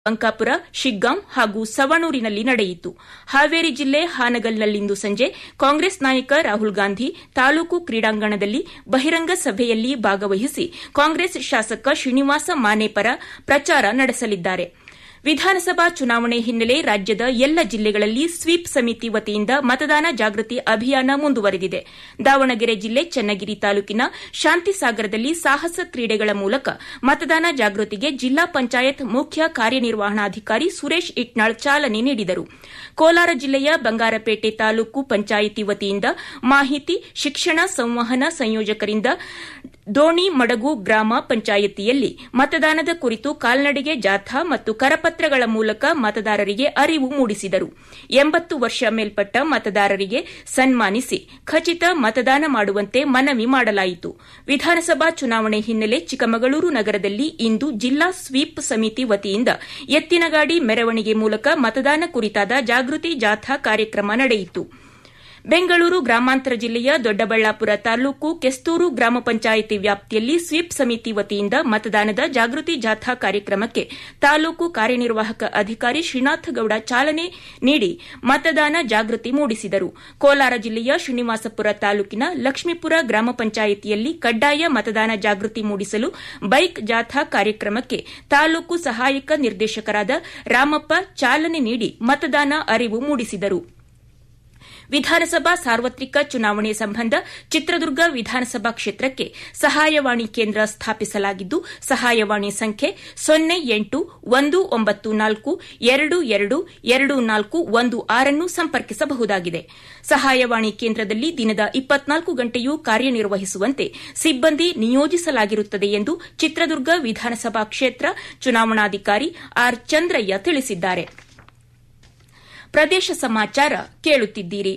ಬಂಕಾಪುರ ಶಿಗ್ಗಾಂ ಹಾಗೂ ಸವಣೂರಿನಲ್ಲಿ ನಡೆಯಿತು ಹಾವೇರಿ ಜಿಲ್ಲೆ ಹಾನಗಲ್ನಲ್ಲಿಂದು ಸಂಜೆ ಕಾಂಗ್ರೆಸ್ ನಾಯಕ ರಾಹುಲ್ ಗಾಂಧಿ ತಾಲೂಕು ಕ್ರೀಡಾಂಗಣದಲ್ಲಿ ಬಹಿರಂಗ ಸಭೆಯಲ್ಲಿ ಭಾಗವಹಿಸಿ ಕಾಂಗ್ರೆಸ್ ಶಾಸಕ ಶ್ರೀನಿವಾಸ ಮಾನೆ ಪರ ಪ್ರಚಾರ ನಡೆಸಲಿದ್ದಾರೆ ವಿಧಾನಸಭಾ ಚುನಾವಣೆ ಹಿನ್ನೆಲೆ ರಾಜ್ಯದ ಎಲ್ಲ ಜಿಲ್ಲೆಗಳಲ್ಲಿ ಸ್ವೀಪ್ ಸಮಿತಿ ವತಿಯಿಂದ ಮತದಾನ ಜಾಗೃತಿ ಅಭಿಯಾನ ಮುಂದುವರೆದಿದೆ ದಾವಣಗೆರೆ ಜಿಲ್ಲೆ ಚನ್ನಗಿರಿ ತಾಲೂಕಿನ ಶಾಂತಿಸಾಗರದಲ್ಲಿ ಸಾಹಸ ಕ್ರೀಡೆಗಳ ಮೂಲಕ ಮತದಾನ ಜಾಗೃತಿಗೆ ಜಿಲ್ಲಾ ಪಂಚಾಯತ್ ಮುಖ್ಯ ಕಾರ್ಯನಿರ್ವಹಣಾಧಿಕಾರಿ ಸುರೇಶ್ ಇಟ್ನಾಳ್ ಚಾಲನೆ ನೀಡಿದರು ಕೋಲಾರ ಜಿಲ್ಲೆಯ ಬಂಗಾರಪೇಟೆ ತಾಲೂಕು ಪಂಚಾಯಿತಿ ವತಿಯಿಂದ ಮಾಹಿತಿ ಶಿಕ್ಷಣ ಸಂವಹನ ಸಂಯೋಜಕರಿಂದ ದೋಣಿ ಮಡಗು ಗ್ರಾಮ ಪಂಚಾಯಿತಿಯಲ್ಲಿ ಮತದಾನದ ಕುರಿತು ಕಾಲ್ನಡಿಗೆ ಜಾಥಾ ಮತ್ತು ಕರಪತ್ರಗಳ ಮೂಲಕ ಮತದಾರರಿಗೆ ಅರಿವು ಮೂಡಿಸಿದರು ಎಂಬತ್ತು ವರ್ಷ ಮೇಲ್ಪಟ್ಟ ಮತದಾರರಿಗೆ ಸನ್ಮಾನಿಸಿ ಖಚಿತ ಮತದಾನ ಮಾಡುವಂತೆ ಮನವಿ ಮಾಡಲಾಯಿತು ವಿಧಾನಸಭಾ ಚುನಾವಣೆ ಹಿನ್ನೆಲೆ ಚಿಕ್ಕಮಗಳೂರು ನಗರದಲ್ಲಿ ಇಂದು ಜಿಲ್ಲಾ ಸ್ವೀಪ್ ಸಮಿತಿ ವತಿಯಿಂದ ಎತ್ತಿನಗಾಡಿ ಮೆರವಣಿಗೆ ಮೂಲಕ ಮತದಾನ ಕುರಿತಾದ ಜಾಗೃತಿ ಜಾಥಾ ಕಾರ್ಯಕ್ರಮ ನಡೆಯಿತು ಬೆಂಗಳೂರು ಗ್ರಾಮಾಂತರ ಜಿಲ್ಲೆಯ ದೊಡ್ಡಬಳ್ಳಾಪುರ ತಾಲೂಕು ಕೆಸ್ತೂರು ಗ್ರಾಮ ಪಂಚಾಯಿತಿ ವ್ಯಾಪ್ತಿಯಲ್ಲಿ ಸ್ವೀಪ್ ಸಮಿತಿ ವತಿಯಿಂದ ಮತದಾನದ ಜಾಗೃತಿ ಜಾಥಾ ಕಾರ್ಯಕ್ರಮಕ್ಕೆ ತಾಲೂಕು ಕಾರ್ಯನಿರ್ವಾಹಕ ಅಧಿಕಾರಿ ಶ್ರೀನಾಥಗೌಡ ಚಾಲನೆ ನೀಡಿ ಮತದಾನ ಜಾಗೃತಿ ಮೂಡಿಸಿದರು ಕೋಲಾರ ಜಿಲ್ಲೆಯ ಶ್ರೀನಿವಾಸಪುರ ತಾಲೂಕಿನ ಲಕ್ಷ್ಮೀಪುರ ಗ್ರಾಮ ಪಂಚಾಯಿತಿಯಲ್ಲಿ ಕಡ್ಡಾಯ ಮತದಾನ ಜಾಗೃತಿ ಮೂಡಿಸಲು ಬೈಕ್ ಜಾಥಾ ಕಾರ್ಯಕ್ರಮಕ್ಕೆ ತಾಲೂಕು ಸಹಾಯಕ ನಿರ್ದೇಶಕರಾದ ರಾಮಪ್ಪ ಚಾಲನೆ ನೀಡಿ ಮತದಾನ ಅರಿವು ಮೂಡಿಸಿದರು ವಿಧಾನಸಭಾ ಸಾರ್ವತ್ರಿಕ ಚುನಾವಣೆ ಸಂಬಂಧ ಚಿತ್ರದುರ್ಗ ವಿಧಾನಸಭಾ ಕ್ಷೇತ್ರಕ್ಕೆ ಸಹಾಯವಾಣಿ ಕೇಂದ್ರ ಸ್ಥಾಪಿಸಲಾಗಿದ್ದು ಸಹಾಯವಾಣಿ ಸಂಖ್ಯೆ ಸೊನ್ನೆ ಎಂಟು ಒಂದು ಒಂಬತ್ತು ನಾಲ್ಕು ಎರಡು ಎರಡು ಎರಡು ನಾಲ್ಕು ಒಂದು ಆರನ್ನು ಸಂಪರ್ಕಿಸಬಹುದಾಗಿದೆ ಸಹಾಯವಾಣಿ ಕೇಂದ್ರದಲ್ಲಿ ದಿನದ ಇಪ್ಪತ್ನಾಲ್ಕು ಗಂಟೆಯೂ ಕಾರ್ಯನಿರ್ವಹಿಸುವಂತೆ ಸಿಬ್ಬಂದಿ ನಿಯೋಜಿಸಲಾಗಿರುತ್ತದೆ ಎಂದು ಚಿತ್ರದುರ್ಗ ವಿಧಾನಸಭಾ ಕ್ಷೇತ್ರ ಚುನಾವಣಾಧಿಕಾರಿ ಆರ್ ಚಂದ್ರಯ್ಯ ತಿಳಿಸಿದ್ದಾರೆ ಪ್ರದೇಶ ಸಮಾಚಾರ ಕೇಳುತ್ತಿದ್ದೀರಿ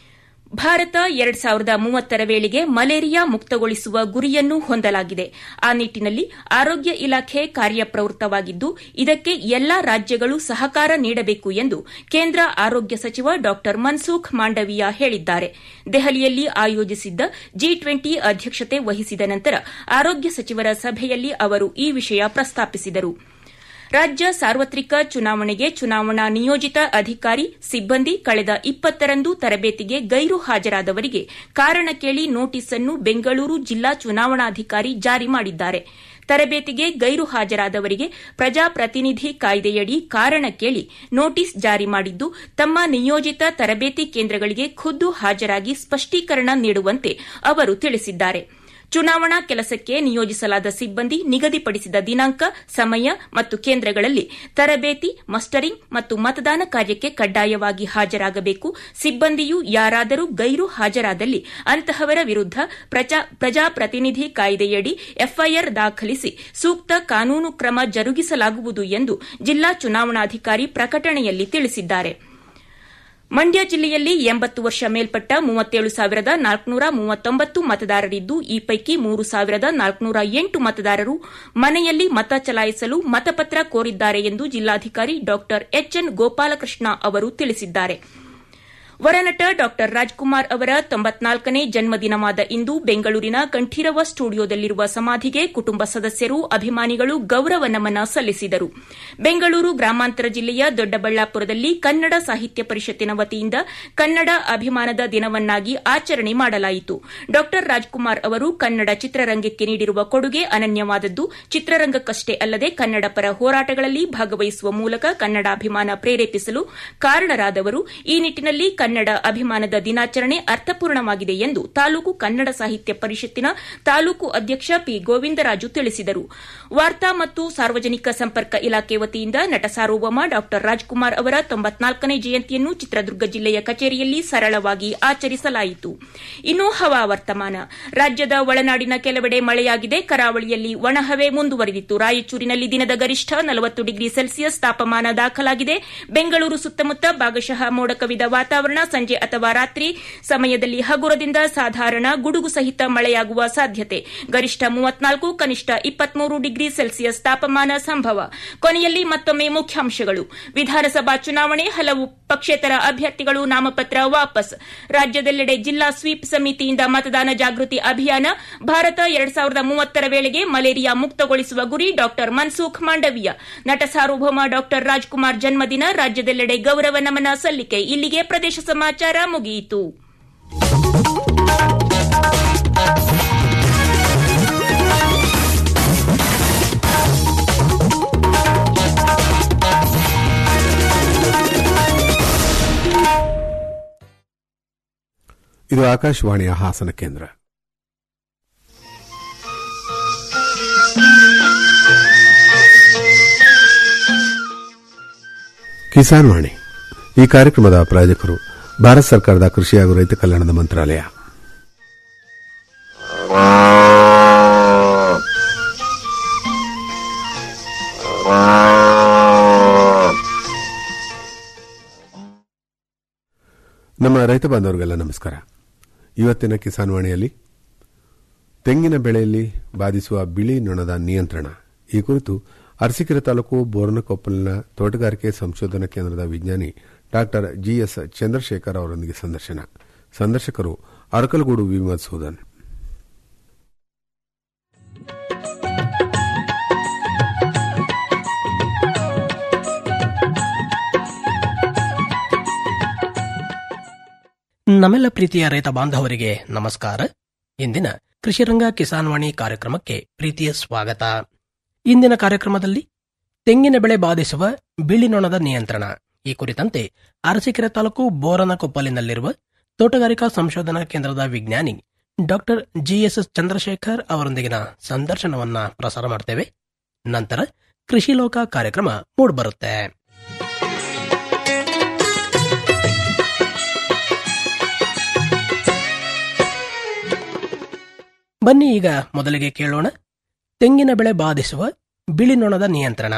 ಭಾರತ ಎರಡ್ ಸಾವಿರದ ಮೂವತ್ತರ ವೇಳೆಗೆ ಮಲೇರಿಯಾ ಮುಕ್ತಗೊಳಿಸುವ ಗುರಿಯನ್ನು ಹೊಂದಲಾಗಿದೆ ಆ ನಿಟ್ಟಿನಲ್ಲಿ ಆರೋಗ್ಯ ಇಲಾಖೆ ಕಾರ್ಯಪ್ರವೃತ್ತವಾಗಿದ್ದು ಇದಕ್ಕೆ ಎಲ್ಲಾ ರಾಜ್ಯಗಳು ಸಹಕಾರ ನೀಡಬೇಕು ಎಂದು ಕೇಂದ್ರ ಆರೋಗ್ಯ ಸಚಿವ ಡಾ ಮನ್ಸುಖ್ ಮಾಂಡವೀಯ ಹೇಳಿದ್ದಾರೆ ದೆಹಲಿಯಲ್ಲಿ ಆಯೋಜಿಸಿದ್ದ ಜಿ ಟ್ವೆಂಟಿ ಅಧ್ಯಕ್ಷತೆ ವಹಿಸಿದ ನಂತರ ಆರೋಗ್ಯ ಸಚಿವರ ಸಭೆಯಲ್ಲಿ ಅವರು ಈ ವಿಷಯ ಪ್ರಸ್ತಾಪಿಸಿದರು ರಾಜ್ಯ ಸಾರ್ವತ್ರಿಕ ಚುನಾವಣೆಗೆ ಚುನಾವಣಾ ನಿಯೋಜಿತ ಅಧಿಕಾರಿ ಸಿಬ್ಬಂದಿ ಕಳೆದ ಇಪ್ಪತ್ತರಂದು ತರಬೇತಿಗೆ ಗೈರು ಹಾಜರಾದವರಿಗೆ ಕಾರಣ ಕೇಳಿ ನೋಟಿಸ್ ಅನ್ನು ಬೆಂಗಳೂರು ಜಿಲ್ಲಾ ಚುನಾವಣಾಧಿಕಾರಿ ಜಾರಿ ಮಾಡಿದ್ದಾರೆ ತರಬೇತಿಗೆ ಗೈರು ಹಾಜರಾದವರಿಗೆ ಪ್ರಜಾಪ್ರತಿನಿಧಿ ಕಾಯ್ದೆಯಡಿ ಕಾರಣ ಕೇಳಿ ನೋಟಿಸ್ ಜಾರಿ ಮಾಡಿದ್ದು ತಮ್ಮ ನಿಯೋಜಿತ ತರಬೇತಿ ಕೇಂದ್ರಗಳಿಗೆ ಖುದ್ದು ಹಾಜರಾಗಿ ಸ್ಪಷ್ಟೀಕರಣ ನೀಡುವಂತೆ ಅವರು ತಿಳಿಸಿದ್ದಾರೆ ಚುನಾವಣಾ ಕೆಲಸಕ್ಕೆ ನಿಯೋಜಿಸಲಾದ ಸಿಬ್ಬಂದಿ ನಿಗದಿಪಡಿಸಿದ ದಿನಾಂಕ ಸಮಯ ಮತ್ತು ಕೇಂದ್ರಗಳಲ್ಲಿ ತರಬೇತಿ ಮಸ್ಟರಿಂಗ್ ಮತ್ತು ಮತದಾನ ಕಾರ್ಯಕ್ಕೆ ಕಡ್ಡಾಯವಾಗಿ ಹಾಜರಾಗಬೇಕು ಸಿಬ್ಬಂದಿಯು ಯಾರಾದರೂ ಗೈರು ಹಾಜರಾದಲ್ಲಿ ಅಂತಹವರ ವಿರುದ್ದ ಪ್ರಜಾಪ್ರತಿನಿಧಿ ಕಾಯ್ದೆಯಡಿ ಎಫ್ಐಆರ್ ದಾಖಲಿಸಿ ಸೂಕ್ತ ಕಾನೂನು ಕ್ರಮ ಜರುಗಿಸಲಾಗುವುದು ಎಂದು ಜಿಲ್ಲಾ ಚುನಾವಣಾಧಿಕಾರಿ ಪ್ರಕಟಣೆಯಲ್ಲಿ ತಿಳಿಸಿದ್ದಾರೆ ಮಂಡ್ಯ ಜಿಲ್ಲೆಯಲ್ಲಿ ಎಂಬತ್ತು ವರ್ಷ ಮೇಲ್ಪಟ್ಟ ಮೂವತ್ತೇಳು ಸಾವಿರದ ನಾಲ್ಕುನೂರ ಮೂವತ್ತೊಂಬತ್ತು ಮತದಾರರಿದ್ದು ಈ ಪೈಕಿ ಮೂರು ಸಾವಿರದ ನಾಲ್ಕುನೂರ ಎಂಟು ಮತದಾರರು ಮನೆಯಲ್ಲಿ ಮತ ಚಲಾಯಿಸಲು ಮತಪತ್ರ ಕೋರಿದ್ದಾರೆ ಎಂದು ಜಿಲ್ಲಾಧಿಕಾರಿ ಡಾ ಎಚ್ಎನ್ ಗೋಪಾಲಕೃಷ್ಣ ಅವರು ತಿಳಿಸಿದ್ದಾರೆ ವರನಟ ಡಾ ರಾಜ್ಕುಮಾರ್ ಅವರ ತೊಂಬತ್ನಾಲ್ಕನೇ ಜನ್ಮದಿನವಾದ ಇಂದು ಬೆಂಗಳೂರಿನ ಕಂಠೀರವ ಸ್ಟುಡಿಯೋದಲ್ಲಿರುವ ಸಮಾಧಿಗೆ ಕುಟುಂಬ ಸದಸ್ಯರು ಅಭಿಮಾನಿಗಳು ಗೌರವ ನಮನ ಸಲ್ಲಿಸಿದರು ಬೆಂಗಳೂರು ಗ್ರಾಮಾಂತರ ಜಿಲ್ಲೆಯ ದೊಡ್ಡಬಳ್ಳಾಪುರದಲ್ಲಿ ಕನ್ನಡ ಸಾಹಿತ್ಯ ಪರಿಷತ್ತಿನ ವತಿಯಿಂದ ಕನ್ನಡ ಅಭಿಮಾನದ ದಿನವನ್ನಾಗಿ ಆಚರಣೆ ಮಾಡಲಾಯಿತು ಡಾ ರಾಜ್ಕುಮಾರ್ ಅವರು ಕನ್ನಡ ಚಿತ್ರರಂಗಕ್ಕೆ ನೀಡಿರುವ ಕೊಡುಗೆ ಅನನ್ಯವಾದದ್ದು ಚಿತ್ರರಂಗಕ್ಕಷ್ಟೇ ಅಲ್ಲದೆ ಕನ್ನಡ ಪರ ಹೋರಾಟಗಳಲ್ಲಿ ಭಾಗವಹಿಸುವ ಮೂಲಕ ಕನ್ನಡಾಭಿಮಾನ ಪ್ರೇರೇಪಿಸಲು ಕಾರಣರಾದವರು ಈ ನಿಟ್ಟಿನಲ್ಲಿ ಕನ್ನಡ ಅಭಿಮಾನದ ದಿನಾಚರಣೆ ಅರ್ಥಪೂರ್ಣವಾಗಿದೆ ಎಂದು ತಾಲೂಕು ಕನ್ನಡ ಸಾಹಿತ್ಯ ಪರಿಷತ್ತಿನ ತಾಲೂಕು ಅಧ್ಯಕ್ಷ ಪಿ ಗೋವಿಂದರಾಜು ತಿಳಿಸಿದರು ವಾರ್ತಾ ಮತ್ತು ಸಾರ್ವಜನಿಕ ಸಂಪರ್ಕ ಇಲಾಖೆ ವತಿಯಿಂದ ನಟ ಸಾರ್ವಭೌಮ ಡಾ ರಾಜ್ಕುಮಾರ್ ಅವರ ತೊಂಬತ್ನಾಲ್ಕನೇ ಜಯಂತಿಯನ್ನು ಚಿತ್ರದುರ್ಗ ಜಿಲ್ಲೆಯ ಕಚೇರಿಯಲ್ಲಿ ಸರಳವಾಗಿ ಆಚರಿಸಲಾಯಿತು ಇನ್ನು ಹವಾವರ್ತಮಾನ ರಾಜ್ಯದ ಒಳನಾಡಿನ ಕೆಲವೆಡೆ ಮಳೆಯಾಗಿದೆ ಕರಾವಳಿಯಲ್ಲಿ ಒಣಹವೆ ಮುಂದುವರೆದಿತ್ತು ರಾಯಚೂರಿನಲ್ಲಿ ದಿನದ ಗರಿಷ್ಠ ನಲವತ್ತು ಡಿಗ್ರಿ ಸೆಲ್ಸಿಯಸ್ ತಾಪಮಾನ ದಾಖಲಾಗಿದೆ ಬೆಂಗಳೂರು ಸುತ್ತಮುತ್ತ ಭಾಗಶಃ ಮೋಡ ಕವಿದ ವಾತಾವರಣ ಕಾರಣ ಸಂಜೆ ಅಥವಾ ರಾತ್ರಿ ಸಮಯದಲ್ಲಿ ಹಗುರದಿಂದ ಸಾಧಾರಣ ಗುಡುಗು ಸಹಿತ ಮಳೆಯಾಗುವ ಸಾಧ್ಯತೆ ಗರಿಷ್ಠ ಮೂವತ್ನಾಲ್ಕು ಕನಿಷ್ಠ ಇಪ್ಪತ್ಮೂರು ಡಿಗ್ರಿ ಸೆಲ್ಸಿಯಸ್ ತಾಪಮಾನ ಸಂಭವ ಕೊನೆಯಲ್ಲಿ ಮತ್ತೊಮ್ಮೆ ಮುಖ್ಯಾಂಶಗಳು ವಿಧಾನಸಭಾ ಚುನಾವಣೆ ಹಲವು ಪಕ್ಷೇತರ ಅಭ್ಯರ್ಥಿಗಳು ನಾಮಪತ್ರ ವಾಪಸ್ ರಾಜ್ಯದೆಲ್ಲೆಡೆ ಜಿಲ್ಲಾ ಸ್ವೀಪ್ ಸಮಿತಿಯಿಂದ ಮತದಾನ ಜಾಗೃತಿ ಅಭಿಯಾನ ಭಾರತ ಎರಡ್ ಸಾವಿರದ ಮೂವತ್ತರ ವೇಳೆಗೆ ಮಲೇರಿಯಾ ಮುಕ್ತಗೊಳಿಸುವ ಗುರಿ ಡಾ ಮನ್ಸುಖ್ ಮಾಂಡವೀಯ ನಟ ಸಾರ್ವಭೌಮ ಡಾ ರಾಜ್ಕುಮಾರ್ ಜನ್ಮದಿನ ರಾಜ್ಯದೆಲ್ಲೆಡೆ ಗೌರವ ನಮನ ಸಲ್ಲಿಕೆ ಇಲ್ಲಿಗೆ ಪ್ರದೇಶ ಸಮಾಚಾರ ಮುಗಿಯಿತು ಇದು ಆಕಾಶವಾಣಿಯ ಹಾಸನ ಕೇಂದ್ರ ಕಿಸಾನ್ ವಾಣಿ ಈ ಕಾರ್ಯಕ್ರಮದ ಪ್ರಾಯೋಜಕರು ಭಾರತ ಸರ್ಕಾರದ ಕೃಷಿ ಹಾಗೂ ರೈತ ಕಲ್ಯಾಣದ ಮಂತ್ರಾಲಯ ನಮ್ಮ ರೈತ ಬಾಂಧವರಿಗೆಲ್ಲ ನಮಸ್ಕಾರ ಇವತ್ತಿನ ಕಿಸಾನ್ ವಾಣಿಯಲ್ಲಿ ತೆಂಗಿನ ಬೆಳೆಯಲ್ಲಿ ಬಾಧಿಸುವ ಬಿಳಿ ನೊಣದ ನಿಯಂತ್ರಣ ಈ ಕುರಿತು ಅರಸೀಕೆರೆ ತಾಲೂಕು ಬೋರ್ನಕೊಪ್ಪಲಿನ ತೋಟಗಾರಿಕೆ ಸಂಶೋಧನಾ ಕೇಂದ್ರದ ವಿಜ್ಞಾನಿ ಡಾ ಜಿಎಸ್ ಚಂದ್ರಶೇಖರ್ ಅವರೊಂದಿಗೆ ಸಂದರ್ಶನ ಸಂದರ್ಶಕರು ಅರಕಲಗೂಡು ವಿ ಮಧುಸೂದನ್ ನಮ್ಮೆಲ್ಲ ಪ್ರೀತಿಯ ರೈತ ಬಾಂಧವರಿಗೆ ನಮಸ್ಕಾರ ಇಂದಿನ ಕೃಷಿರಂಗ ಕಿಸಾನ್ ವಾಣಿ ಕಾರ್ಯಕ್ರಮಕ್ಕೆ ಪ್ರೀತಿಯ ಸ್ವಾಗತ ಇಂದಿನ ಕಾರ್ಯಕ್ರಮದಲ್ಲಿ ತೆಂಗಿನ ಬೆಳೆ ಬಾಧಿಸುವ ಬಿಳಿ ನೊಣದ ನಿಯಂತ್ರಣ ಈ ಕುರಿತಂತೆ ಅರಸೀಕೆರೆ ತಾಲೂಕು ಬೋರನಕೊಪ್ಪಲಿನಲ್ಲಿರುವ ತೋಟಗಾರಿಕಾ ಸಂಶೋಧನಾ ಕೇಂದ್ರದ ವಿಜ್ಞಾನಿ ಡಾಕ್ಟರ್ ಜಿಎಸ್ ಚಂದ್ರಶೇಖರ್ ಅವರೊಂದಿಗಿನ ಸಂದರ್ಶನವನ್ನ ಪ್ರಸಾರ ಮಾಡ್ತೇವೆ ನಂತರ ಕೃಷಿ ಲೋಕ ಕಾರ್ಯಕ್ರಮ ಮೂಡಿಬರುತ್ತೆ ಬನ್ನಿ ಈಗ ಮೊದಲಿಗೆ ಕೇಳೋಣ ತೆಂಗಿನ ಬೆಳೆ ಬಾಧಿಸುವ ಬಿಳಿ ನೊಣದ ನಿಯಂತ್ರಣ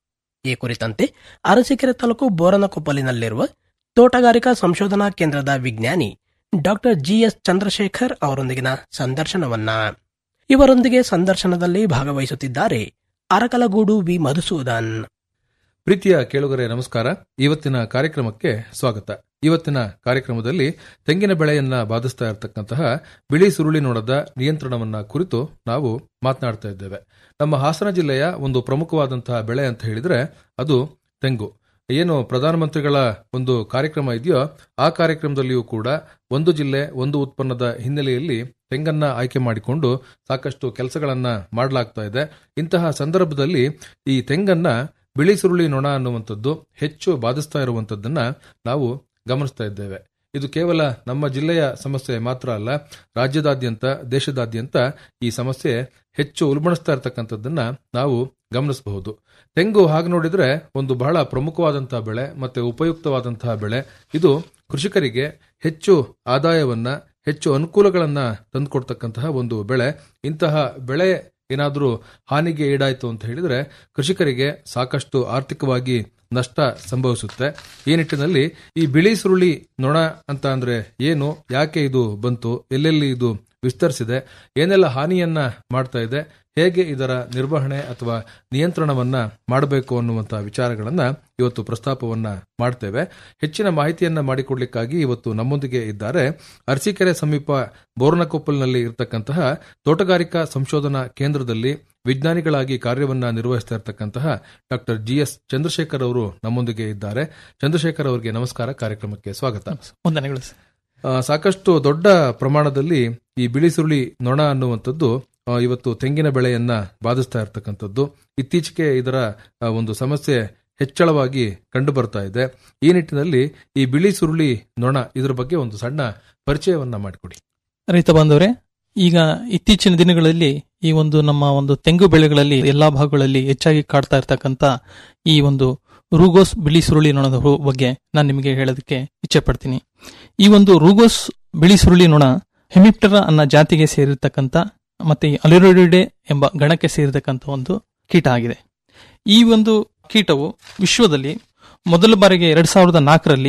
ಈ ಕುರಿತಂತೆ ಅರಸೀಕೆರೆ ತಾಲೂಕು ಬೋರನಕೊಪ್ಪಲಿನಲ್ಲಿರುವ ತೋಟಗಾರಿಕಾ ಸಂಶೋಧನಾ ಕೇಂದ್ರದ ವಿಜ್ಞಾನಿ ಡಾಕ್ಟರ್ ಜಿಎಸ್ ಚಂದ್ರಶೇಖರ್ ಅವರೊಂದಿಗಿನ ಸಂದರ್ಶನವನ್ನ ಇವರೊಂದಿಗೆ ಸಂದರ್ಶನದಲ್ಲಿ ಭಾಗವಹಿಸುತ್ತಿದ್ದಾರೆ ಅರಕಲಗೂಡು ವಿ ಮಧುಸೂದನ್ ಪ್ರೀತಿಯ ಕೇಳುಗರೆ ನಮಸ್ಕಾರ ಇವತ್ತಿನ ಕಾರ್ಯಕ್ರಮಕ್ಕೆ ಸ್ವಾಗತ ಇವತ್ತಿನ ಕಾರ್ಯಕ್ರಮದಲ್ಲಿ ತೆಂಗಿನ ಬೆಳೆಯನ್ನ ಬಾಧಿಸ್ತಾ ಇರತಕ್ಕಂತಹ ಬಿಳಿ ಸುರುಳಿ ನೋಡದ ನಿಯಂತ್ರಣವನ್ನ ಕುರಿತು ನಾವು ಮಾತನಾಡ್ತಾ ಇದ್ದೇವೆ ನಮ್ಮ ಹಾಸನ ಜಿಲ್ಲೆಯ ಒಂದು ಪ್ರಮುಖವಾದಂತಹ ಬೆಳೆ ಅಂತ ಹೇಳಿದ್ರೆ ಅದು ತೆಂಗು ಏನು ಪ್ರಧಾನಮಂತ್ರಿಗಳ ಒಂದು ಕಾರ್ಯಕ್ರಮ ಇದೆಯೋ ಆ ಕಾರ್ಯಕ್ರಮದಲ್ಲಿಯೂ ಕೂಡ ಒಂದು ಜಿಲ್ಲೆ ಒಂದು ಉತ್ಪನ್ನದ ಹಿನ್ನೆಲೆಯಲ್ಲಿ ತೆಂಗನ್ನ ಆಯ್ಕೆ ಮಾಡಿಕೊಂಡು ಸಾಕಷ್ಟು ಕೆಲಸಗಳನ್ನ ಮಾಡಲಾಗ್ತಾ ಇದೆ ಇಂತಹ ಸಂದರ್ಭದಲ್ಲಿ ಈ ತೆಂಗನ್ನ ಬಿಳಿ ಸುರುಳಿ ನೊಣ ಅನ್ನುವಂಥದ್ದು ಹೆಚ್ಚು ಬಾಧಿಸ್ತಾ ಇರುವಂತದ್ದನ್ನ ನಾವು ಗಮನಿಸ್ತಾ ಇದ್ದೇವೆ ಇದು ಕೇವಲ ನಮ್ಮ ಜಿಲ್ಲೆಯ ಸಮಸ್ಯೆ ಮಾತ್ರ ಅಲ್ಲ ರಾಜ್ಯದಾದ್ಯಂತ ದೇಶದಾದ್ಯಂತ ಈ ಸಮಸ್ಯೆ ಹೆಚ್ಚು ಉಲ್ಬಣಿಸ್ತಾ ಇರತಕ್ಕಂಥದ್ದನ್ನ ನಾವು ಗಮನಿಸಬಹುದು ತೆಂಗು ಹಾಗೆ ನೋಡಿದ್ರೆ ಒಂದು ಬಹಳ ಪ್ರಮುಖವಾದಂತಹ ಬೆಳೆ ಮತ್ತೆ ಉಪಯುಕ್ತವಾದಂತಹ ಬೆಳೆ ಇದು ಕೃಷಿಕರಿಗೆ ಹೆಚ್ಚು ಆದಾಯವನ್ನ ಹೆಚ್ಚು ಅನುಕೂಲಗಳನ್ನ ತಂದುಕೊಡ್ತಕ್ಕಂತಹ ಒಂದು ಬೆಳೆ ಇಂತಹ ಬೆಳೆ ಏನಾದರೂ ಹಾನಿಗೆ ಈಡಾಯಿತು ಅಂತ ಹೇಳಿದ್ರೆ ಕೃಷಿಕರಿಗೆ ಸಾಕಷ್ಟು ಆರ್ಥಿಕವಾಗಿ ನಷ್ಟ ಸಂಭವಿಸುತ್ತೆ ಈ ನಿಟ್ಟಿನಲ್ಲಿ ಈ ಬಿಳಿ ಸುರುಳಿ ನೊಣ ಅಂತ ಅಂದ್ರೆ ಏನು ಯಾಕೆ ಇದು ಬಂತು ಎಲ್ಲೆಲ್ಲಿ ಇದು ವಿಸ್ತರಿಸಿದೆ ಏನೆಲ್ಲ ಹಾನಿಯನ್ನ ಮಾಡ್ತಾ ಇದೆ ಹೇಗೆ ಇದರ ನಿರ್ವಹಣೆ ಅಥವಾ ನಿಯಂತ್ರಣವನ್ನ ಮಾಡಬೇಕು ಅನ್ನುವಂಥ ವಿಚಾರಗಳನ್ನ ಇವತ್ತು ಪ್ರಸ್ತಾಪವನ್ನ ಮಾಡ್ತೇವೆ ಹೆಚ್ಚಿನ ಮಾಹಿತಿಯನ್ನ ಮಾಡಿಕೊಡ್ಲಿಕ್ಕಾಗಿ ಇವತ್ತು ನಮ್ಮೊಂದಿಗೆ ಇದ್ದಾರೆ ಅರಸೀಕೆರೆ ಸಮೀಪ ಬೋರ್ನಕೊಪ್ಪಲ್ನಲ್ಲಿ ಇರತಕ್ಕಂತಹ ತೋಟಗಾರಿಕಾ ಸಂಶೋಧನಾ ಕೇಂದ್ರದಲ್ಲಿ ವಿಜ್ಞಾನಿಗಳಾಗಿ ಕಾರ್ಯವನ್ನ ನಿರ್ವಹಿಸ್ತಾ ಇರತಕ್ಕಂತಹ ಡಾಕ್ಟರ್ ಜಿ ಎಸ್ ಚಂದ್ರಶೇಖರ್ ಅವರು ನಮ್ಮೊಂದಿಗೆ ಇದ್ದಾರೆ ಚಂದ್ರಶೇಖರ್ ಅವರಿಗೆ ನಮಸ್ಕಾರ ಕಾರ್ಯಕ್ರಮಕ್ಕೆ ಸ್ವಾಗತ ವಂದನೆಗಳು ಸರ್. ಆ, ಸಾಕಷ್ಟು ದೊಡ್ಡ ಪ್ರಮಾಣದಲ್ಲಿ ಈ ಬಿಳಿ ಸುರುಳಿ ನೊಣ ಅನ್ನುವಂಥದ್ದು ಆ, ಇವತ್ತು ತೆಂಗಿನ ಬೆಳೆಯನ್ನ ಬಾಧಿಸ್ತಾ ಇರತಕ್ಕಂಥದ್ದು ಇತ್ತೀಚೆಗೆ ಇದರ ಆ, ಒಂದು ಸಮಸ್ಯೆ ಹೆಚ್ಚಳವಾಗಿ ಕಂಡು ಬರ್ತಾ ಇದೆ ಈ ನಿಟ್ಟಿನಲ್ಲಿ ಈ ಬಿಳಿ ಸುರುಳಿ ನೊಣ ಇದರ ಬಗ್ಗೆ ಒಂದು ಸಣ್ಣ ಪರಿಚಯವನ್ನ ಮಾಡಿಕೊಡಿ ರೈತ ಬಾಂಧವರೇ ಈಗ ಇತ್ತೀಚಿನ ದಿನಗಳಲ್ಲಿ ಈ ಒಂದು ನಮ್ಮ ಒಂದು ತೆಂಗು ಬೆಳೆಗಳಲ್ಲಿ ಎಲ್ಲಾ ಭಾಗಗಳಲ್ಲಿ ಹೆಚ್ಚಾಗಿ ಕಾಡ್ತಾ ಇರ್ತಕ್ಕಂತ ಈ ಒಂದು ರೂಗೋಸ್ ಬಿಳಿ ಸುರುಳಿ ನೊಣದ ಹು- ಬಗ್ಗೆ ನಾನು ನಿಮಗೆ ಹೇಳೋದಕ್ಕೆ ಇಚ್ಛೆ ಪಡ್ತೀನಿ ಈ ಒಂದು ರೂಗೋಸ್ ಬಿಳಿ ಸುರುಳಿ ನೊಣ ಹೆಮಿಪ್ಟರ ಅನ್ನೋ ಜಾತಿಗೆ ಸೇರಿರ್ತಕ್ಕಂಥ ಮತ್ತೆ ಅಲಿರೋಡಿಡೆ ಎಂಬ ಗಣಕ್ಕೆ ಸೇರಿರ್ತಕ್ಕಂಥ ಒಂದು ಕೀಟ ಆಗಿದೆ ಈ ಒಂದು ಕೀಟವು ವಿಶ್ವದಲ್ಲಿ ಮೊದಲ ಬಾರಿಗೆ ಎರಡ್ ಸಾವಿರದ ನಾಲ್ಕರಲ್ಲಿ